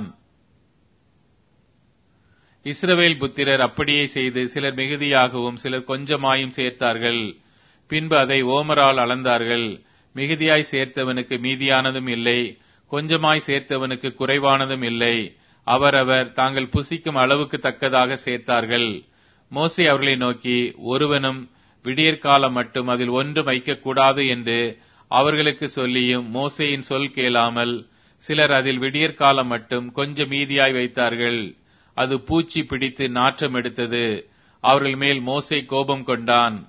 இஸ்ரவேல் புத்திரர் அப்படியே செய்து சிலர் மிகுதியாகவும் சிலர் கொஞ்சமாயும் சேர்த்தார்கள் பின்பு அதை ஓமரால் அளந்தார்கள் மிகுதியாய் சேர்த்தவனுக்கு மீதியானதும் இல்லை கொஞ்சமாய் சேர்த்தவனுக்கு குறைவானதும் இல்லை அவரவர் தாங்கள் புசிக்கும் அளவுக்கு தக்கதாக சேர்த்தார்கள் மோசே அவர்களை நோக்கி ஒருவனும் விடியற்காலம் மட்டும் அதில் ஒன்றும் வைக்கக்கூடாது என்று அவர்களுக்கு சொல்லியும் மோசேயின் சொல் கேளாமல் சிலர் அதில் விடியற்காலம் மட்டும் கொஞ்சம் மீதியாய் வைத்தார்கள் அது பூச்சி பிடித்து நாற்றம் எடுத்தது அவர்கள் மேல் மோசே கோபம் கொண்டான்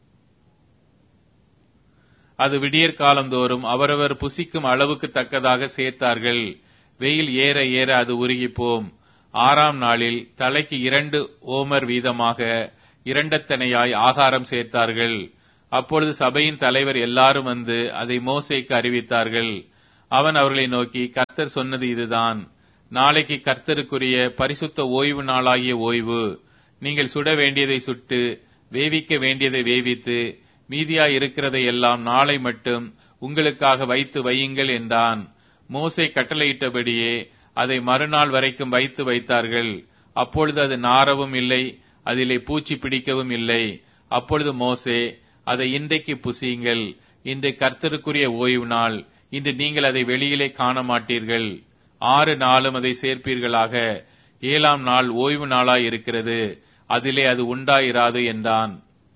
அது விடியற் காலந்தோறும் அவரவர் புசிக்கும் அளவுக்கு தக்கதாக சேர்த்தார்கள் வெயில் ஏற ஏற அது உருகிப்போம் ஆறாம் நாளில் தலைக்கு இரண்டு ஓமர் வீதமாக இரண்டத்தனையாய் ஆகாரம் சேர்த்தார்கள் அப்பொழுது சபையின் தலைவர் எல்லாரும் வந்து அதை மோசேக்கு அறிவித்தார்கள் அவன் அவர்களை நோக்கி கர்த்தர் சொன்னது இதுதான் நாளைக்கு கர்த்தருக்குரிய பரிசுத்த ஓய்வு நாளாகிய ஓய்வு நீங்கள் சுட வேண்டியதை சுட்டு வேவிக்க வேண்டியதை வேவித்து மீதியாய் இருக்கிறதை எல்லாம் நாளை மட்டும் உங்களுக்காக வைத்து வையுங்கள் என்றான் மோசே கட்டளையிட்டபடியே அதை மறுநாள் வரைக்கும் வைத்து வைத்தார்கள் அப்பொழுது அது நாரவும் இல்லை அதிலே பூச்சி பிடிக்கவும் இல்லை அப்பொழுது மோசே அதை இன்றைக்கு புசியுங்கள் இன்று கர்த்தருக்குரிய ஓய்வு நாள் இன்று நீங்கள் அதை வெளியிலே காண மாட்டீர்கள் ஆறு நாளும் அதை சேர்ப்பீர்களாக ஏழாம் நாள் ஓய்வு நாளாய் இருக்கிறது அதிலே அது உண்டாயிராது என்றான்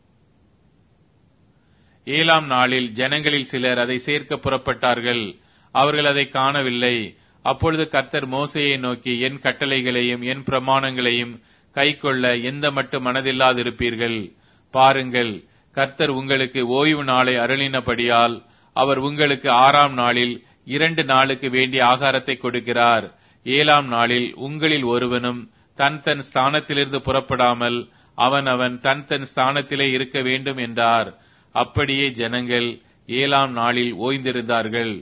ஏழாம் நாளில் ஜனங்களில் சிலர் அதை சேர்க்க புறப்பட்டார்கள் அவர்கள் அதை காணவில்லை அப்பொழுது கர்த்தர் மோசையை நோக்கி என் கட்டளைகளையும் என் பிரமாணங்களையும் கைக்கொள்ள எந்த மட்டும் மனதில்லாதிருப்பீர்கள் பாருங்கள் கர்த்தர் உங்களுக்கு ஓய்வு நாளை அருளினபடியால் அவர் உங்களுக்கு ஆறாம் நாளில் இரண்டு நாளுக்கு வேண்டிய ஆகாரத்தை கொடுக்கிறார் ஏழாம் நாளில் உங்களில் ஒருவனும் தன் தன் ஸ்தானத்திலிருந்து புறப்படாமல் அவன் அவன் தன் தன் ஸ்தானத்திலே இருக்க வேண்டும் என்றார் அப்படியே ஜனங்கள் ஏழாம் நாளில் ஓய்ந்திருந்தார்கள்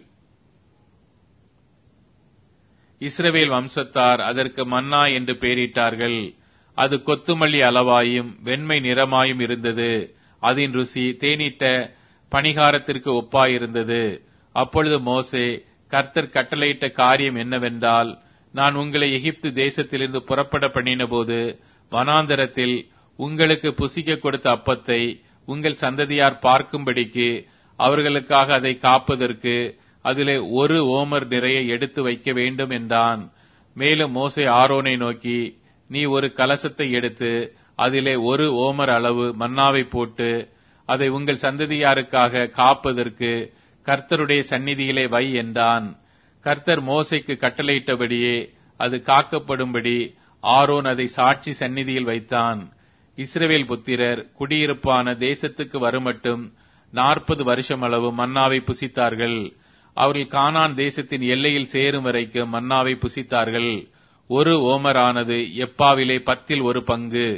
இஸ்ரவேல் வம்சத்தார் அதற்கு மன்னா என்று பெயரிட்டார்கள் அது கொத்துமல்லி அளவாயும் வெண்மை நிறமாயும் இருந்தது அதன் ருசி தேனிட்ட பணிகாரத்திற்கு ஒப்பாயிருந்தது அப்பொழுது மோசே கர்த்தர் கட்டளையிட்ட காரியம் என்னவென்றால் நான் உங்களை எகிப்து தேசத்திலிருந்து புறப்பட பண்ணினபோது வனாந்தரத்தில் உங்களுக்கு புசிக்க கொடுத்த அப்பத்தை உங்கள் சந்ததியார் பார்க்கும்படிக்கு அவர்களுக்காக அதை காப்பதற்கு அதிலே ஒரு ஓமர் நிறைய எடுத்து வைக்க வேண்டும் என்றான் மேலும் மோசே ஆரோனை நோக்கி நீ ஒரு கலசத்தை எடுத்து அதிலே ஒரு ஓமர் அளவு மன்னாவை போட்டு அதை உங்கள் சந்ததியாருக்காக காப்பதற்கு கர்த்தருடைய சந்நிதியிலே வை என்றான் கர்த்தர் மோசைக்கு கட்டளையிட்டபடியே அது காக்கப்படும்படி ஆரோன் அதை சாட்சி சந்நிதியில் வைத்தான் இஸ்ரவேல் புத்திரர் குடியிருப்பான தேசத்துக்கு வருமட்டும் நாற்பது வருஷம் அளவு மன்னாவை புசித்தார்கள் அவர்கள் கானான் தேசத்தின் எல்லையில் சேரும் வரைக்கும் மன்னாவை புசித்தார்கள் ஒரு ஓமரானது எப்பாவிலே பத்தில் ஒரு பங்கு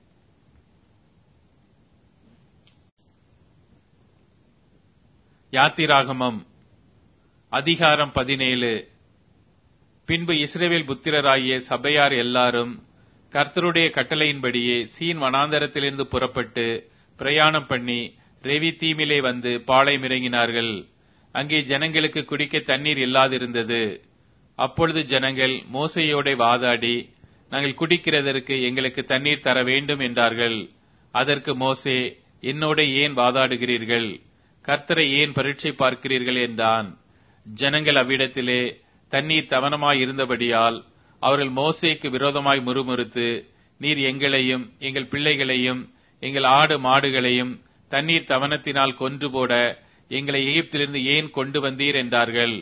யாத்திராகமம் அதிகாரம் பதினேழு பின்பு இஸ்ரேவேல் புத்திரராகிய சபையார் எல்லாரும் கர்த்தருடைய கட்டளையின்படியே சீன் வனாந்தரத்திலிருந்து புறப்பட்டு பிரயாணம் பண்ணி ரெவி தீமிலே வந்து பாளையம் இறங்கினார்கள் அங்கே ஜனங்களுக்கு குடிக்க தண்ணீர் இல்லாதிருந்தது அப்பொழுது ஜனங்கள் மோசையோட வாதாடி நாங்கள் குடிக்கிறதற்கு எங்களுக்கு தண்ணீர் தர வேண்டும் என்றார்கள் அதற்கு மோசே என்னோட ஏன் வாதாடுகிறீர்கள் கர்த்தரை ஏன் பரீட்சை பார்க்கிறீர்கள் என்றான் ஜனங்கள் அவ்விடத்திலே தண்ணீர் தவனமாய் இருந்தபடியால் அவர்கள் மோசேக்கு விரோதமாய் முறுமுறுத்து நீர் எங்களையும் எங்கள் பிள்ளைகளையும் எங்கள் ஆடு மாடுகளையும் தண்ணீர் தவனத்தினால் கொன்று போட எங்களை எகிப்திலிருந்து ஏன் கொண்டு வந்தீர் என்றார்கள்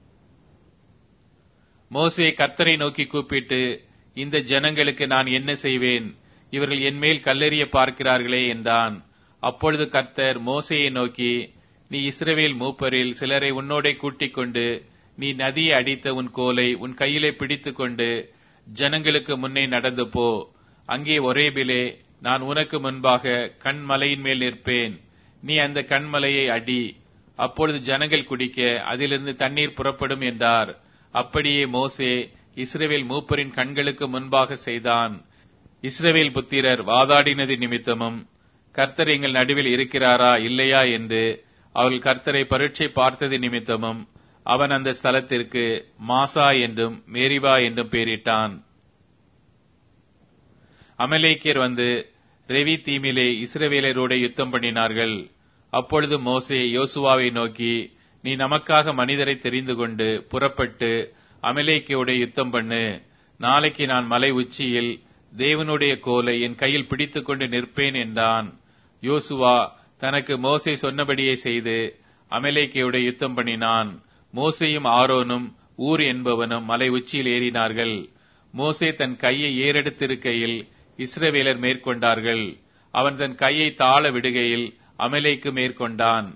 மோசே கர்த்தரை நோக்கி கூப்பிட்டு இந்த ஜனங்களுக்கு நான் என்ன செய்வேன் இவர்கள் என்மேல் கல்லெறிய பார்க்கிறார்களே என்றான் அப்பொழுது கர்த்தர் மோசையை நோக்கி நீ இஸ்ரவேல் மூப்பரில் சிலரை உன்னோடே கூட்டிக் கொண்டு நீ நதியை அடித்த உன் கோலை உன் கையிலே பிடித்துக் கொண்டு ஜனங்களுக்கு முன்னே நடந்து போ அங்கே ஒரேபிலே நான் உனக்கு முன்பாக கண்மலையின் மேல் நிற்பேன் நீ அந்த கண்மலையை அடி அப்பொழுது ஜனங்கள் குடிக்க அதிலிருந்து தண்ணீர் புறப்படும் என்றார் அப்படியே மோசே இஸ்ரவேல் மூப்பரின் கண்களுக்கு முன்பாக செய்தான் இஸ்ரவேல் புத்திரர் வாதாடினது நிமித்தமும் கர்த்தர் எங்கள் நடுவில் இருக்கிறாரா இல்லையா என்று அவர்கள் கர்த்தரை பரீட்சை பார்த்தது நிமித்தமும் அவன் அந்த ஸ்தலத்திற்கு மாசா என்றும் மேரிவா என்றும் பெயரிட்டான் அமலேக்கியர் வந்து ரெவி தீமிலே இஸ்ரவேலரோட யுத்தம் பண்ணினார்கள் அப்பொழுது மோசே யோசுவாவை நோக்கி நீ நமக்காக மனிதரை தெரிந்து கொண்டு புறப்பட்டு அமலேக்கியோட யுத்தம் பண்ணு நாளைக்கு நான் மலை உச்சியில் தேவனுடைய கோலை என் கையில் பிடித்துக் கொண்டு நிற்பேன் என்றான் யோசுவா தனக்கு மோசே சொன்னபடியே செய்து அமலேக்கியோட யுத்தம் பண்ணினான் மோசேயும் ஆரோனும் ஊர் என்பவனும் மலை உச்சியில் ஏறினார்கள் மோசே தன் கையை ஏறெடுத்திருக்கையில் இஸ்ரவேலர் மேற்கொண்டார்கள் அவன் தன் கையை தாழ விடுகையில் அமலேக்கு மேற்கொண்டான்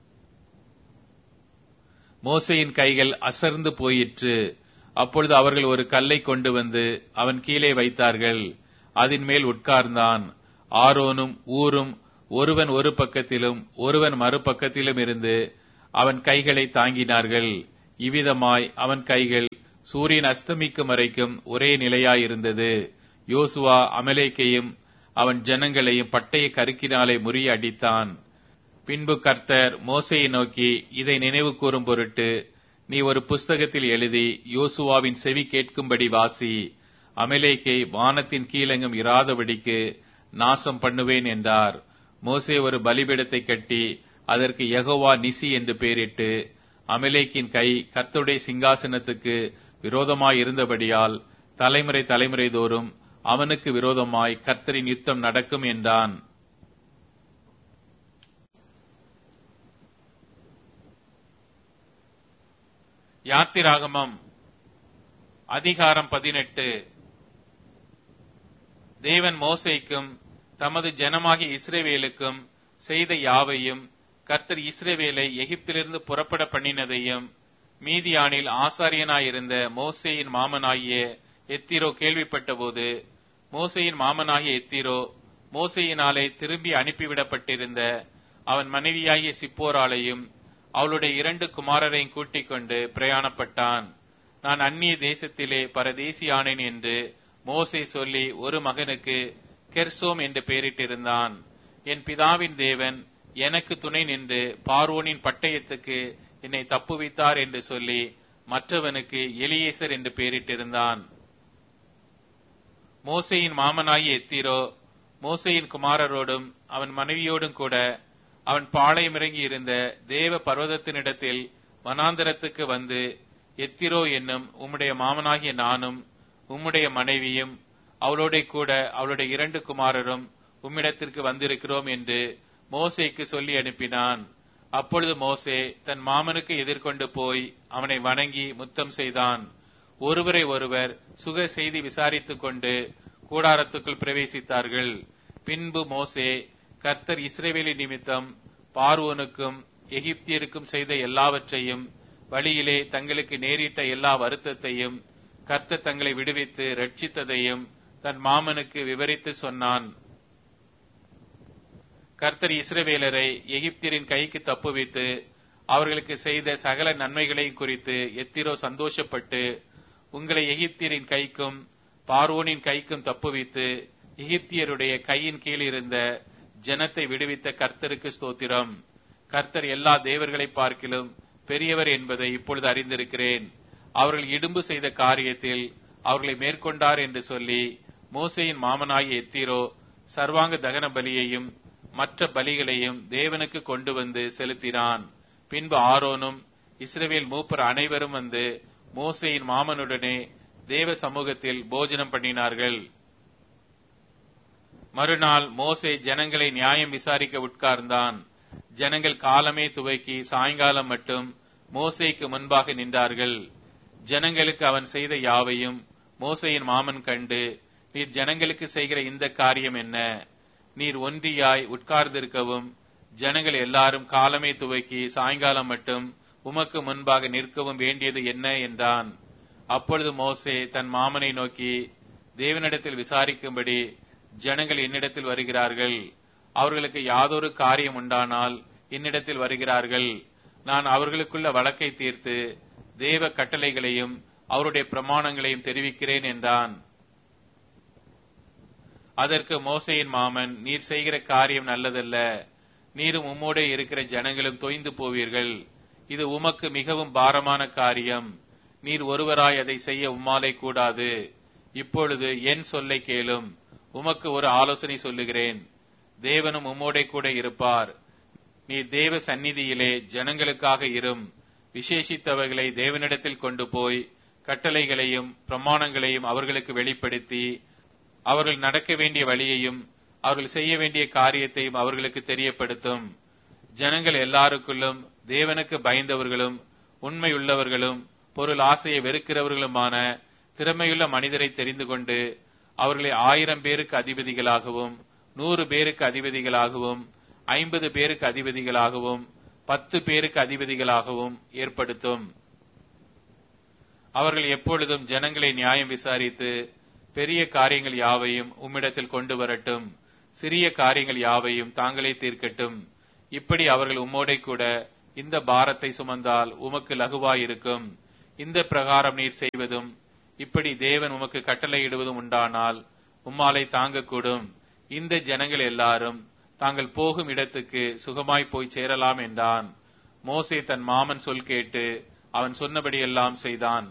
மோசையின் கைகள் அசர்ந்து போயிற்று அப்பொழுது அவர்கள் ஒரு கல்லை கொண்டு வந்து அவன் கீழே வைத்தார்கள் அதன் மேல் உட்கார்ந்தான் ஆரோனும் ஊரும் ஒருவன் ஒரு பக்கத்திலும் ஒருவன் மறுபக்கத்திலும் இருந்து அவன் கைகளை தாங்கினார்கள் இவ்விதமாய் அவன் கைகள் சூரியன் அஸ்தமிக்கும் வரைக்கும் ஒரே நிலையாயிருந்தது யோசுவா அமலேக்கையும் அவன் ஜனங்களையும் பட்டய கருக்கினாலே முறியடித்தான் பின்பு கர்த்தர் மோசையை நோக்கி இதை நினைவு கூறும் பொருட்டு நீ ஒரு புஸ்தகத்தில் எழுதி யோசுவாவின் செவி கேட்கும்படி வாசி அமலேக்கை வானத்தின் கீழெங்கும் இராதபடிக்கு நாசம் பண்ணுவேன் என்றார் மோசே ஒரு பலிபீடத்தை கட்டி அதற்கு யெகோவா நிசி என்று பெயரிட்டு அமலேக்கின் கை கர்த்தருடைய சிங்காசனத்துக்கு விரோதமாய் இருந்தபடியால் தலைமுறை தலைமுறை தோறும் அவனுக்கு விரோதமாய் கர்த்தரின் யுத்தம் நடக்கும் என்றான் யாத்திராகமம் அதிகாரம் பதினெட்டு தேவன் மோசேக்கும் தமது ஜனமாகிய இஸ்ரேவேலுக்கும் செய்த யாவையும் கர்த்தர் இஸ்ரேவேலை எகிப்திலிருந்து புறப்பட பண்ணினதையும் மீதியானில் ஆசாரியனாயிருந்த மோசேயின் மாமனாகிய எத்திரோ கேள்விப்பட்டபோது மோசேயின் மாமனாகிய எத்திரோ மோசேயினாலே திரும்பி அனுப்பிவிடப்பட்டிருந்த அவன் மனைவியாகிய சிப்போராலையும் அவளுடைய இரண்டு குமாரரையும் கூட்டிக் கொண்டு பிரயாணப்பட்டான் நான் அந்நிய தேசத்திலே பரதேசியானேன் என்று மோசே சொல்லி ஒரு மகனுக்கு கெர்சோம் என்று பெயரிட்டிருந்தான் என் பிதாவின் தேவன் எனக்கு துணை நின்று பார்வோனின் பட்டயத்துக்கு என்னை தப்புவித்தார் என்று சொல்லி மற்றவனுக்கு எலியேசர் என்று பெயரிட்டிருந்தான் மோசையின் மாமனாகிய எத்திரோ மோசையின் குமாரரோடும் அவன் மனைவியோடும் கூட அவன் பாளையம் இறங்கி இருந்த தேவ பர்வதத்தினிடத்தில் வனாந்தரத்துக்கு வந்து எத்திரோ என்னும் உம்முடைய மாமனாகிய நானும் உம்முடைய மனைவியும் அவளோட கூட அவளுடைய இரண்டு குமாரரும் உம்மிடத்திற்கு வந்திருக்கிறோம் என்று மோசேக்கு சொல்லி அனுப்பினான் அப்பொழுது மோசே தன் மாமனுக்கு எதிர்கொண்டு போய் அவனை வணங்கி முத்தம் செய்தான் ஒருவரை ஒருவர் சுக செய்தி விசாரித்துக் கொண்டு கூடாரத்துக்குள் பிரவேசித்தார்கள் பின்பு மோசே கர்த்தர் இஸ்ரேவேலி நிமித்தம் பார்வோனுக்கும் எகிப்தியருக்கும் செய்த எல்லாவற்றையும் வழியிலே தங்களுக்கு நேரிட்ட எல்லா வருத்தத்தையும் கர்த்தர் தங்களை விடுவித்து ரட்சித்ததையும் தன் மாமனுக்கு விவரித்து சொன்னான் கர்த்தர் இஸ்ரவேலரை எகிப்தியரின் கைக்கு தப்புவித்து அவர்களுக்கு செய்த சகல நன்மைகளையும் குறித்து எத்திரோ சந்தோஷப்பட்டு உங்களை எகிப்தியரின் கைக்கும் பார்வோனின் கைக்கும் தப்புவித்து எகிப்தியருடைய கையின் கீழ் இருந்த ஜனத்தை விடுவித்த கர்த்தருக்கு ஸ்தோத்திரம் கர்த்தர் எல்லா தேவர்களை பார்க்கிலும் பெரியவர் என்பதை இப்பொழுது அறிந்திருக்கிறேன் அவர்கள் இடும்பு செய்த காரியத்தில் அவர்களை மேற்கொண்டார் என்று சொல்லி மோசையின் மாமனாகிய எத்திரோ சர்வாங்க தகன பலியையும் மற்ற பலிகளையும் தேவனுக்கு கொண்டு வந்து செலுத்தினான் பின்பு ஆரோனும் இஸ்ரவேல் மூப்பர் அனைவரும் வந்து மோசையின் மாமனுடனே தேவ சமூகத்தில் போஜனம் பண்ணினார்கள் மறுநாள் மோசே ஜனங்களை நியாயம் விசாரிக்க உட்கார்ந்தான் ஜனங்கள் காலமே துவக்கி சாயங்காலம் மட்டும் மோசேக்கு முன்பாக நின்றார்கள் ஜனங்களுக்கு அவன் செய்த யாவையும் மோசையின் மாமன் கண்டு நீர் ஜனங்களுக்கு செய்கிற இந்த காரியம் என்ன நீர் ஒன்றியாய் உட்கார்ந்திருக்கவும் ஜனங்கள் எல்லாரும் காலமே துவக்கி சாயங்காலம் மட்டும் உமக்கு முன்பாக நிற்கவும் வேண்டியது என்ன என்றான் அப்பொழுது மோசே தன் மாமனை நோக்கி தேவனிடத்தில் விசாரிக்கும்படி ஜனங்கள் என்னிடத்தில் வருகிறார்கள் அவர்களுக்கு யாதொரு காரியம் உண்டானால் என்னிடத்தில் வருகிறார்கள் நான் அவர்களுக்குள்ள வழக்கை தீர்த்து தேவ கட்டளைகளையும் அவருடைய பிரமாணங்களையும் தெரிவிக்கிறேன் என்றான் அதற்கு மோசையின் மாமன் நீர் செய்கிற காரியம் நல்லதல்ல நீரும் உம்மோடே இருக்கிற ஜனங்களும் தொய்ந்து போவீர்கள் இது உமக்கு மிகவும் பாரமான காரியம் நீர் ஒருவராய் அதை செய்ய உம்மாலே கூடாது இப்பொழுது என் சொல்லை கேளும் உமக்கு ஒரு ஆலோசனை சொல்லுகிறேன் தேவனும் உம்மோடே கூட இருப்பார் நீ தேவ சந்நிதியிலே ஜனங்களுக்காக இரும் விசேஷித்தவர்களை தேவனிடத்தில் கொண்டு போய் கட்டளைகளையும் பிரமாணங்களையும் அவர்களுக்கு வெளிப்படுத்தி அவர்கள் நடக்க வேண்டிய வழியையும் அவர்கள் செய்ய வேண்டிய காரியத்தையும் அவர்களுக்கு தெரியப்படுத்தும் ஜனங்கள் எல்லாருக்குள்ளும் தேவனுக்கு பயந்தவர்களும் உண்மையுள்ளவர்களும் பொருள் ஆசையை வெறுக்கிறவர்களுமான திறமையுள்ள மனிதரை தெரிந்து கொண்டு அவர்களை ஆயிரம் பேருக்கு அதிபதிகளாகவும் நூறு பேருக்கு அதிபதிகளாகவும் ஐம்பது பேருக்கு அதிபதிகளாகவும் பத்து பேருக்கு அதிபதிகளாகவும் ஏற்படுத்தும் அவர்கள் எப்பொழுதும் ஜனங்களை நியாயம் விசாரித்து பெரிய காரியங்கள் யாவையும் உம்மிடத்தில் கொண்டு வரட்டும் சிறிய காரியங்கள் யாவையும் தாங்களே தீர்க்கட்டும் இப்படி அவர்கள் உம்மோடே கூட இந்த பாரத்தை சுமந்தால் உமக்கு லகுவாயிருக்கும் இந்த பிரகாரம் நீர் செய்வதும் இப்படி தேவன் உமக்கு கட்டளையிடுவதும் உண்டானால் உம்மாலை தாங்கக்கூடும் இந்த ஜனங்கள் எல்லாரும் தாங்கள் போகும் இடத்துக்கு சுகமாய் போய் சேரலாம் என்றான் மோசே தன் மாமன் சொல் கேட்டு அவன் சொன்னபடியெல்லாம் செய்தான்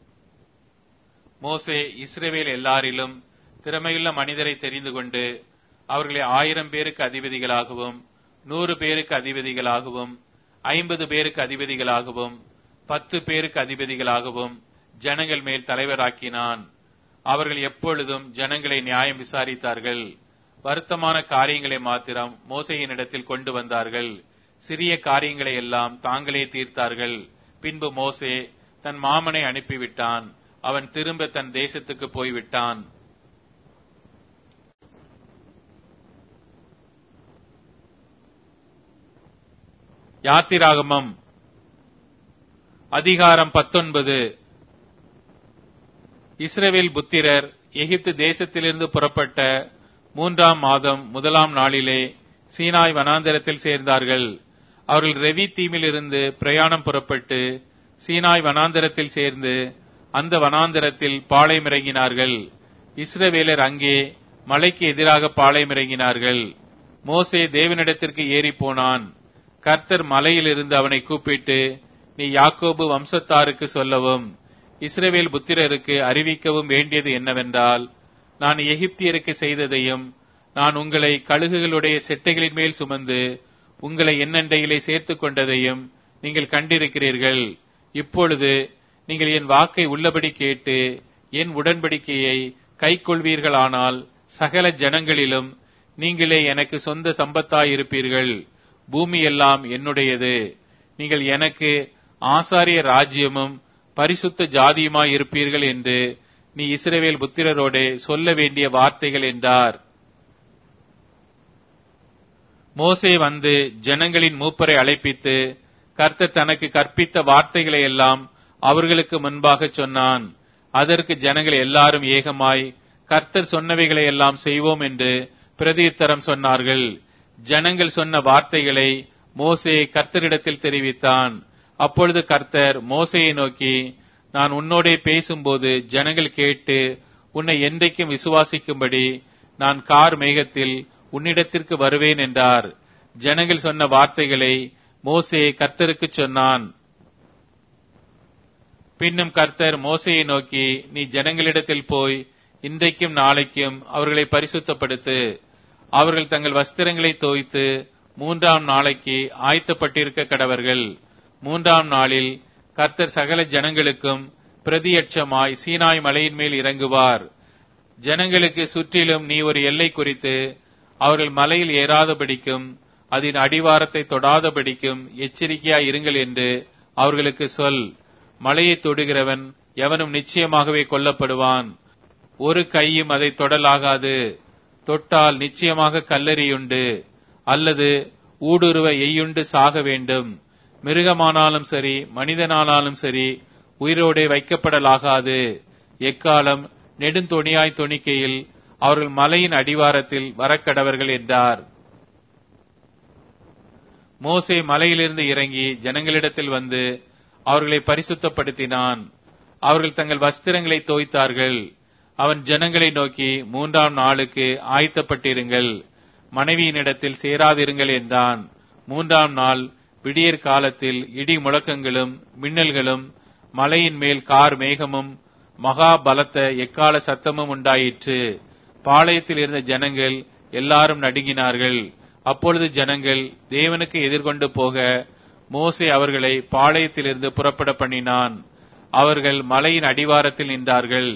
மோசே இஸ்ரவேல் எல்லாரிலும் திறமையுள்ள மனிதரை தெரிந்து கொண்டு அவர்களை ஆயிரம் பேருக்கு அதிபதிகளாகவும் நூறு பேருக்கு அதிபதிகளாகவும் ஐம்பது பேருக்கு அதிபதிகளாகவும் பத்து பேருக்கு அதிபதிகளாகவும் ஜனங்கள் மேல் தலைவராக்கினான் அவர்கள் எப்பொழுதும் ஜனங்களை நியாயம் விசாரித்தார்கள் வருத்தமான காரியங்களை மாத்திரம் மோசையினிடத்தில் கொண்டு வந்தார்கள் சிறிய காரியங்களை எல்லாம் தாங்களே தீர்த்தார்கள் பின்பு மோசே தன் மாமனை அனுப்பிவிட்டான் அவன் திரும்ப தன் தேசத்துக்கு போய்விட்டான் யாத்திராகமம் அதிகாரம் பத்தொன்பது இஸ்ரவேல் புத்திரர் எகிப்து தேசத்திலிருந்து புறப்பட்ட மூன்றாம் மாதம் முதலாம் நாளிலே சீனாய் வனாந்தரத்தில் சேர்ந்தார்கள் அவர்கள் ரெவி தீமிலிருந்து பிரயாணம் புறப்பட்டு சீனாய் வனாந்தரத்தில் சேர்ந்து அந்த வனாந்தரத்தில் பாளையமிறங்கினார்கள் இஸ்ரவேலர் அங்கே மலைக்கு எதிராக பாளையமிறங்கினார்கள் மோசே தேவனிடத்திற்கு ஏறி போனான் கர்த்தர் மலையிலிருந்து அவனை கூப்பிட்டு நீ யாக்கோபு வம்சத்தாருக்கு சொல்லவும் இஸ்ரவேல் புத்திரருக்கு அறிவிக்கவும் வேண்டியது என்னவென்றால் நான் எகிப்தியருக்கு செய்ததையும் நான் உங்களை கழுகுகளுடைய செட்டைகளின் மேல் சுமந்து உங்களை என்னண்டையிலே சேர்த்துக் கொண்டதையும் நீங்கள் கண்டிருக்கிறீர்கள் இப்பொழுது நீங்கள் என் வாக்கை உள்ளபடி கேட்டு என் உடன்படிக்கையை கைக்கொள்வீர்களானால் சகல ஜனங்களிலும் நீங்களே எனக்கு சொந்த சம்பத்தாயிருப்பீர்கள் பூமி எல்லாம் என்னுடையது நீங்கள் எனக்கு ஆசாரிய ராஜ்யமும் பரிசுத்த ஜாதியுமாய் இருப்பீர்கள் என்று நீ இஸ்ரவேல் புத்திரரோடே சொல்ல வேண்டிய வார்த்தைகள் என்றார் மோசே வந்து ஜனங்களின் மூப்பரை அழைப்பித்து கர்த்தர் தனக்கு கற்பித்த வார்த்தைகளை எல்லாம் அவர்களுக்கு முன்பாக சொன்னான் அதற்கு ஜனங்கள் எல்லாரும் ஏகமாய் கர்த்தர் சொன்னவைகளை எல்லாம் செய்வோம் என்று பிரதியுத்தரம் சொன்னார்கள் ஜனங்கள் சொன்ன வார்த்தைகளை மோசே கர்த்தரிடத்தில் தெரிவித்தான் அப்பொழுது கர்த்தர் மோசையை நோக்கி நான் உன்னோடே பேசும்போது ஜனங்கள் கேட்டு உன்னை என்றைக்கும் விசுவாசிக்கும்படி நான் கார் மேகத்தில் உன்னிடத்திற்கு வருவேன் என்றார் ஜனங்கள் சொன்ன வார்த்தைகளை மோசே கர்த்தருக்கு சொன்னான் பின்னும் கர்த்தர் மோசையை நோக்கி நீ ஜனங்களிடத்தில் போய் இன்றைக்கும் நாளைக்கும் அவர்களை பரிசுத்தப்படுத்து அவர்கள் தங்கள் வஸ்திரங்களை தோய்த்து மூன்றாம் நாளைக்கு ஆயத்தப்பட்டிருக்க கடவர்கள் மூன்றாம் நாளில் கர்த்தர் சகல ஜனங்களுக்கும் பிரதியட்சமாய் சீனாய் மலையின் மேல் இறங்குவார் ஜனங்களுக்கு சுற்றிலும் நீ ஒரு எல்லை குறித்து அவர்கள் மலையில் ஏறாதபடிக்கும் அதன் அடிவாரத்தை தொடாதபடிக்கும் எச்சரிக்கையாய் இருங்கள் என்று அவர்களுக்கு சொல் மலையை தொடுகிறவன் எவனும் நிச்சயமாகவே கொல்லப்படுவான் ஒரு கையும் அதை தொடலாகாது தொட்டால் நிச்சயமாக கல்லறியுண்டு அல்லது ஊடுருவ எய்யுண்டு சாக வேண்டும் மிருகமானாலும் சரி மனிதனானாலும் சரி உயிரோடே வைக்கப்படலாகாது எக்காலம் நெடுந்தொணியாய் தொணிக்கையில் அவர்கள் மலையின் அடிவாரத்தில் வரக்கடவர்கள் என்றார் மோசே மலையிலிருந்து இறங்கி ஜனங்களிடத்தில் வந்து அவர்களை பரிசுத்தப்படுத்தினான் அவர்கள் தங்கள் வஸ்திரங்களை தோய்த்தார்கள் அவன் ஜனங்களை நோக்கி மூன்றாம் நாளுக்கு ஆயத்தப்பட்டிருங்கள் மனைவியினிடத்தில் சேராதிருங்கள் என்றான் மூன்றாம் நாள் விடியற் காலத்தில் இடி முழக்கங்களும் மின்னல்களும் மலையின் மேல் கார் மேகமும் மகா பலத்த எக்கால சத்தமும் உண்டாயிற்று பாளையத்தில் இருந்த ஜனங்கள் எல்லாரும் நடுங்கினார்கள் அப்பொழுது ஜனங்கள் தேவனுக்கு எதிர்கொண்டு போக மோசே அவர்களை பாளையத்திலிருந்து புறப்பட பண்ணினான் அவர்கள் மலையின் அடிவாரத்தில் நின்றார்கள்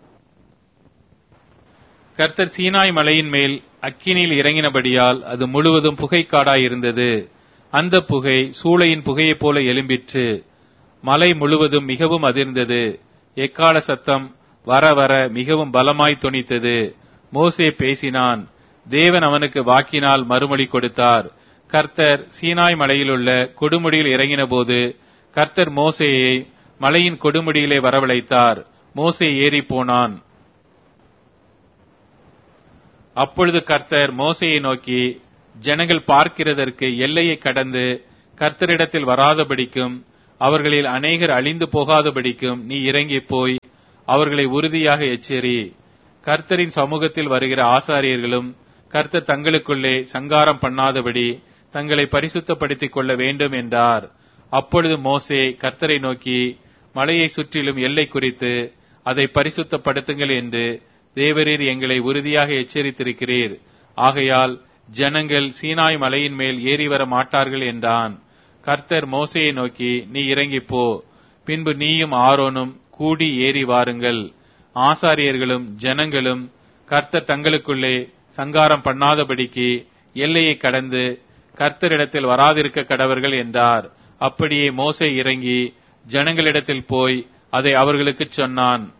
கர்த்தர் சீனாய் மலையின் மேல் அக்கினியில் இறங்கினபடியால் அது முழுவதும் புகைக்காடாய் இருந்தது அந்த புகை சூளையின் புகையைப் போல எழும்பிற்று மலை முழுவதும் மிகவும் அதிர்ந்தது எக்கால சத்தம் வர வர மிகவும் பலமாய் தொனித்தது மோசே பேசினான் தேவன் அவனுக்கு வாக்கினால் மறுமொழி கொடுத்தார் கர்த்தர் சீனாய் மலையிலுள்ள கொடுமுடியில் இறங்கின போது கர்த்தர் மோசேயை மலையின் கொடுமுடியிலே வரவழைத்தார் மோசே ஏறி போனான் அப்பொழுது கர்த்தர் மோசையை நோக்கி ஜனங்கள் பார்க்கிறதற்கு எல்லையை கடந்து கர்த்தரிடத்தில் வராதபடிக்கும் அவர்களில் அநேகர் அழிந்து போகாதபடிக்கும் நீ இறங்கி போய் அவர்களை உறுதியாக எச்சரி கர்த்தரின் சமூகத்தில் வருகிற ஆசாரியர்களும் கர்த்தர் தங்களுக்குள்ளே சங்காரம் பண்ணாதபடி தங்களை பரிசுத்தப்படுத்திக் கொள்ள வேண்டும் என்றார் அப்பொழுது மோசே கர்த்தரை நோக்கி மலையை சுற்றிலும் எல்லை குறித்து அதை பரிசுத்தப்படுத்துங்கள் என்று தேவரீர் எங்களை உறுதியாக எச்சரித்திருக்கிறீர் ஆகையால் ஜனங்கள் சீனாய் மலையின் மேல் ஏறி வர மாட்டார்கள் என்றான் கர்த்தர் மோசையை நோக்கி நீ இறங்கிப் போ பின்பு நீயும் ஆரோனும் கூடி ஏறி வாருங்கள் ஆசாரியர்களும் ஜனங்களும் கர்த்தர் தங்களுக்குள்ளே சங்காரம் பண்ணாதபடிக்கு எல்லையை கடந்து கர்த்தரிடத்தில் வராதிருக்க கடவர்கள் என்றார் அப்படியே மோசே இறங்கி ஜனங்களிடத்தில் போய் அதை அவர்களுக்குச் சொன்னான்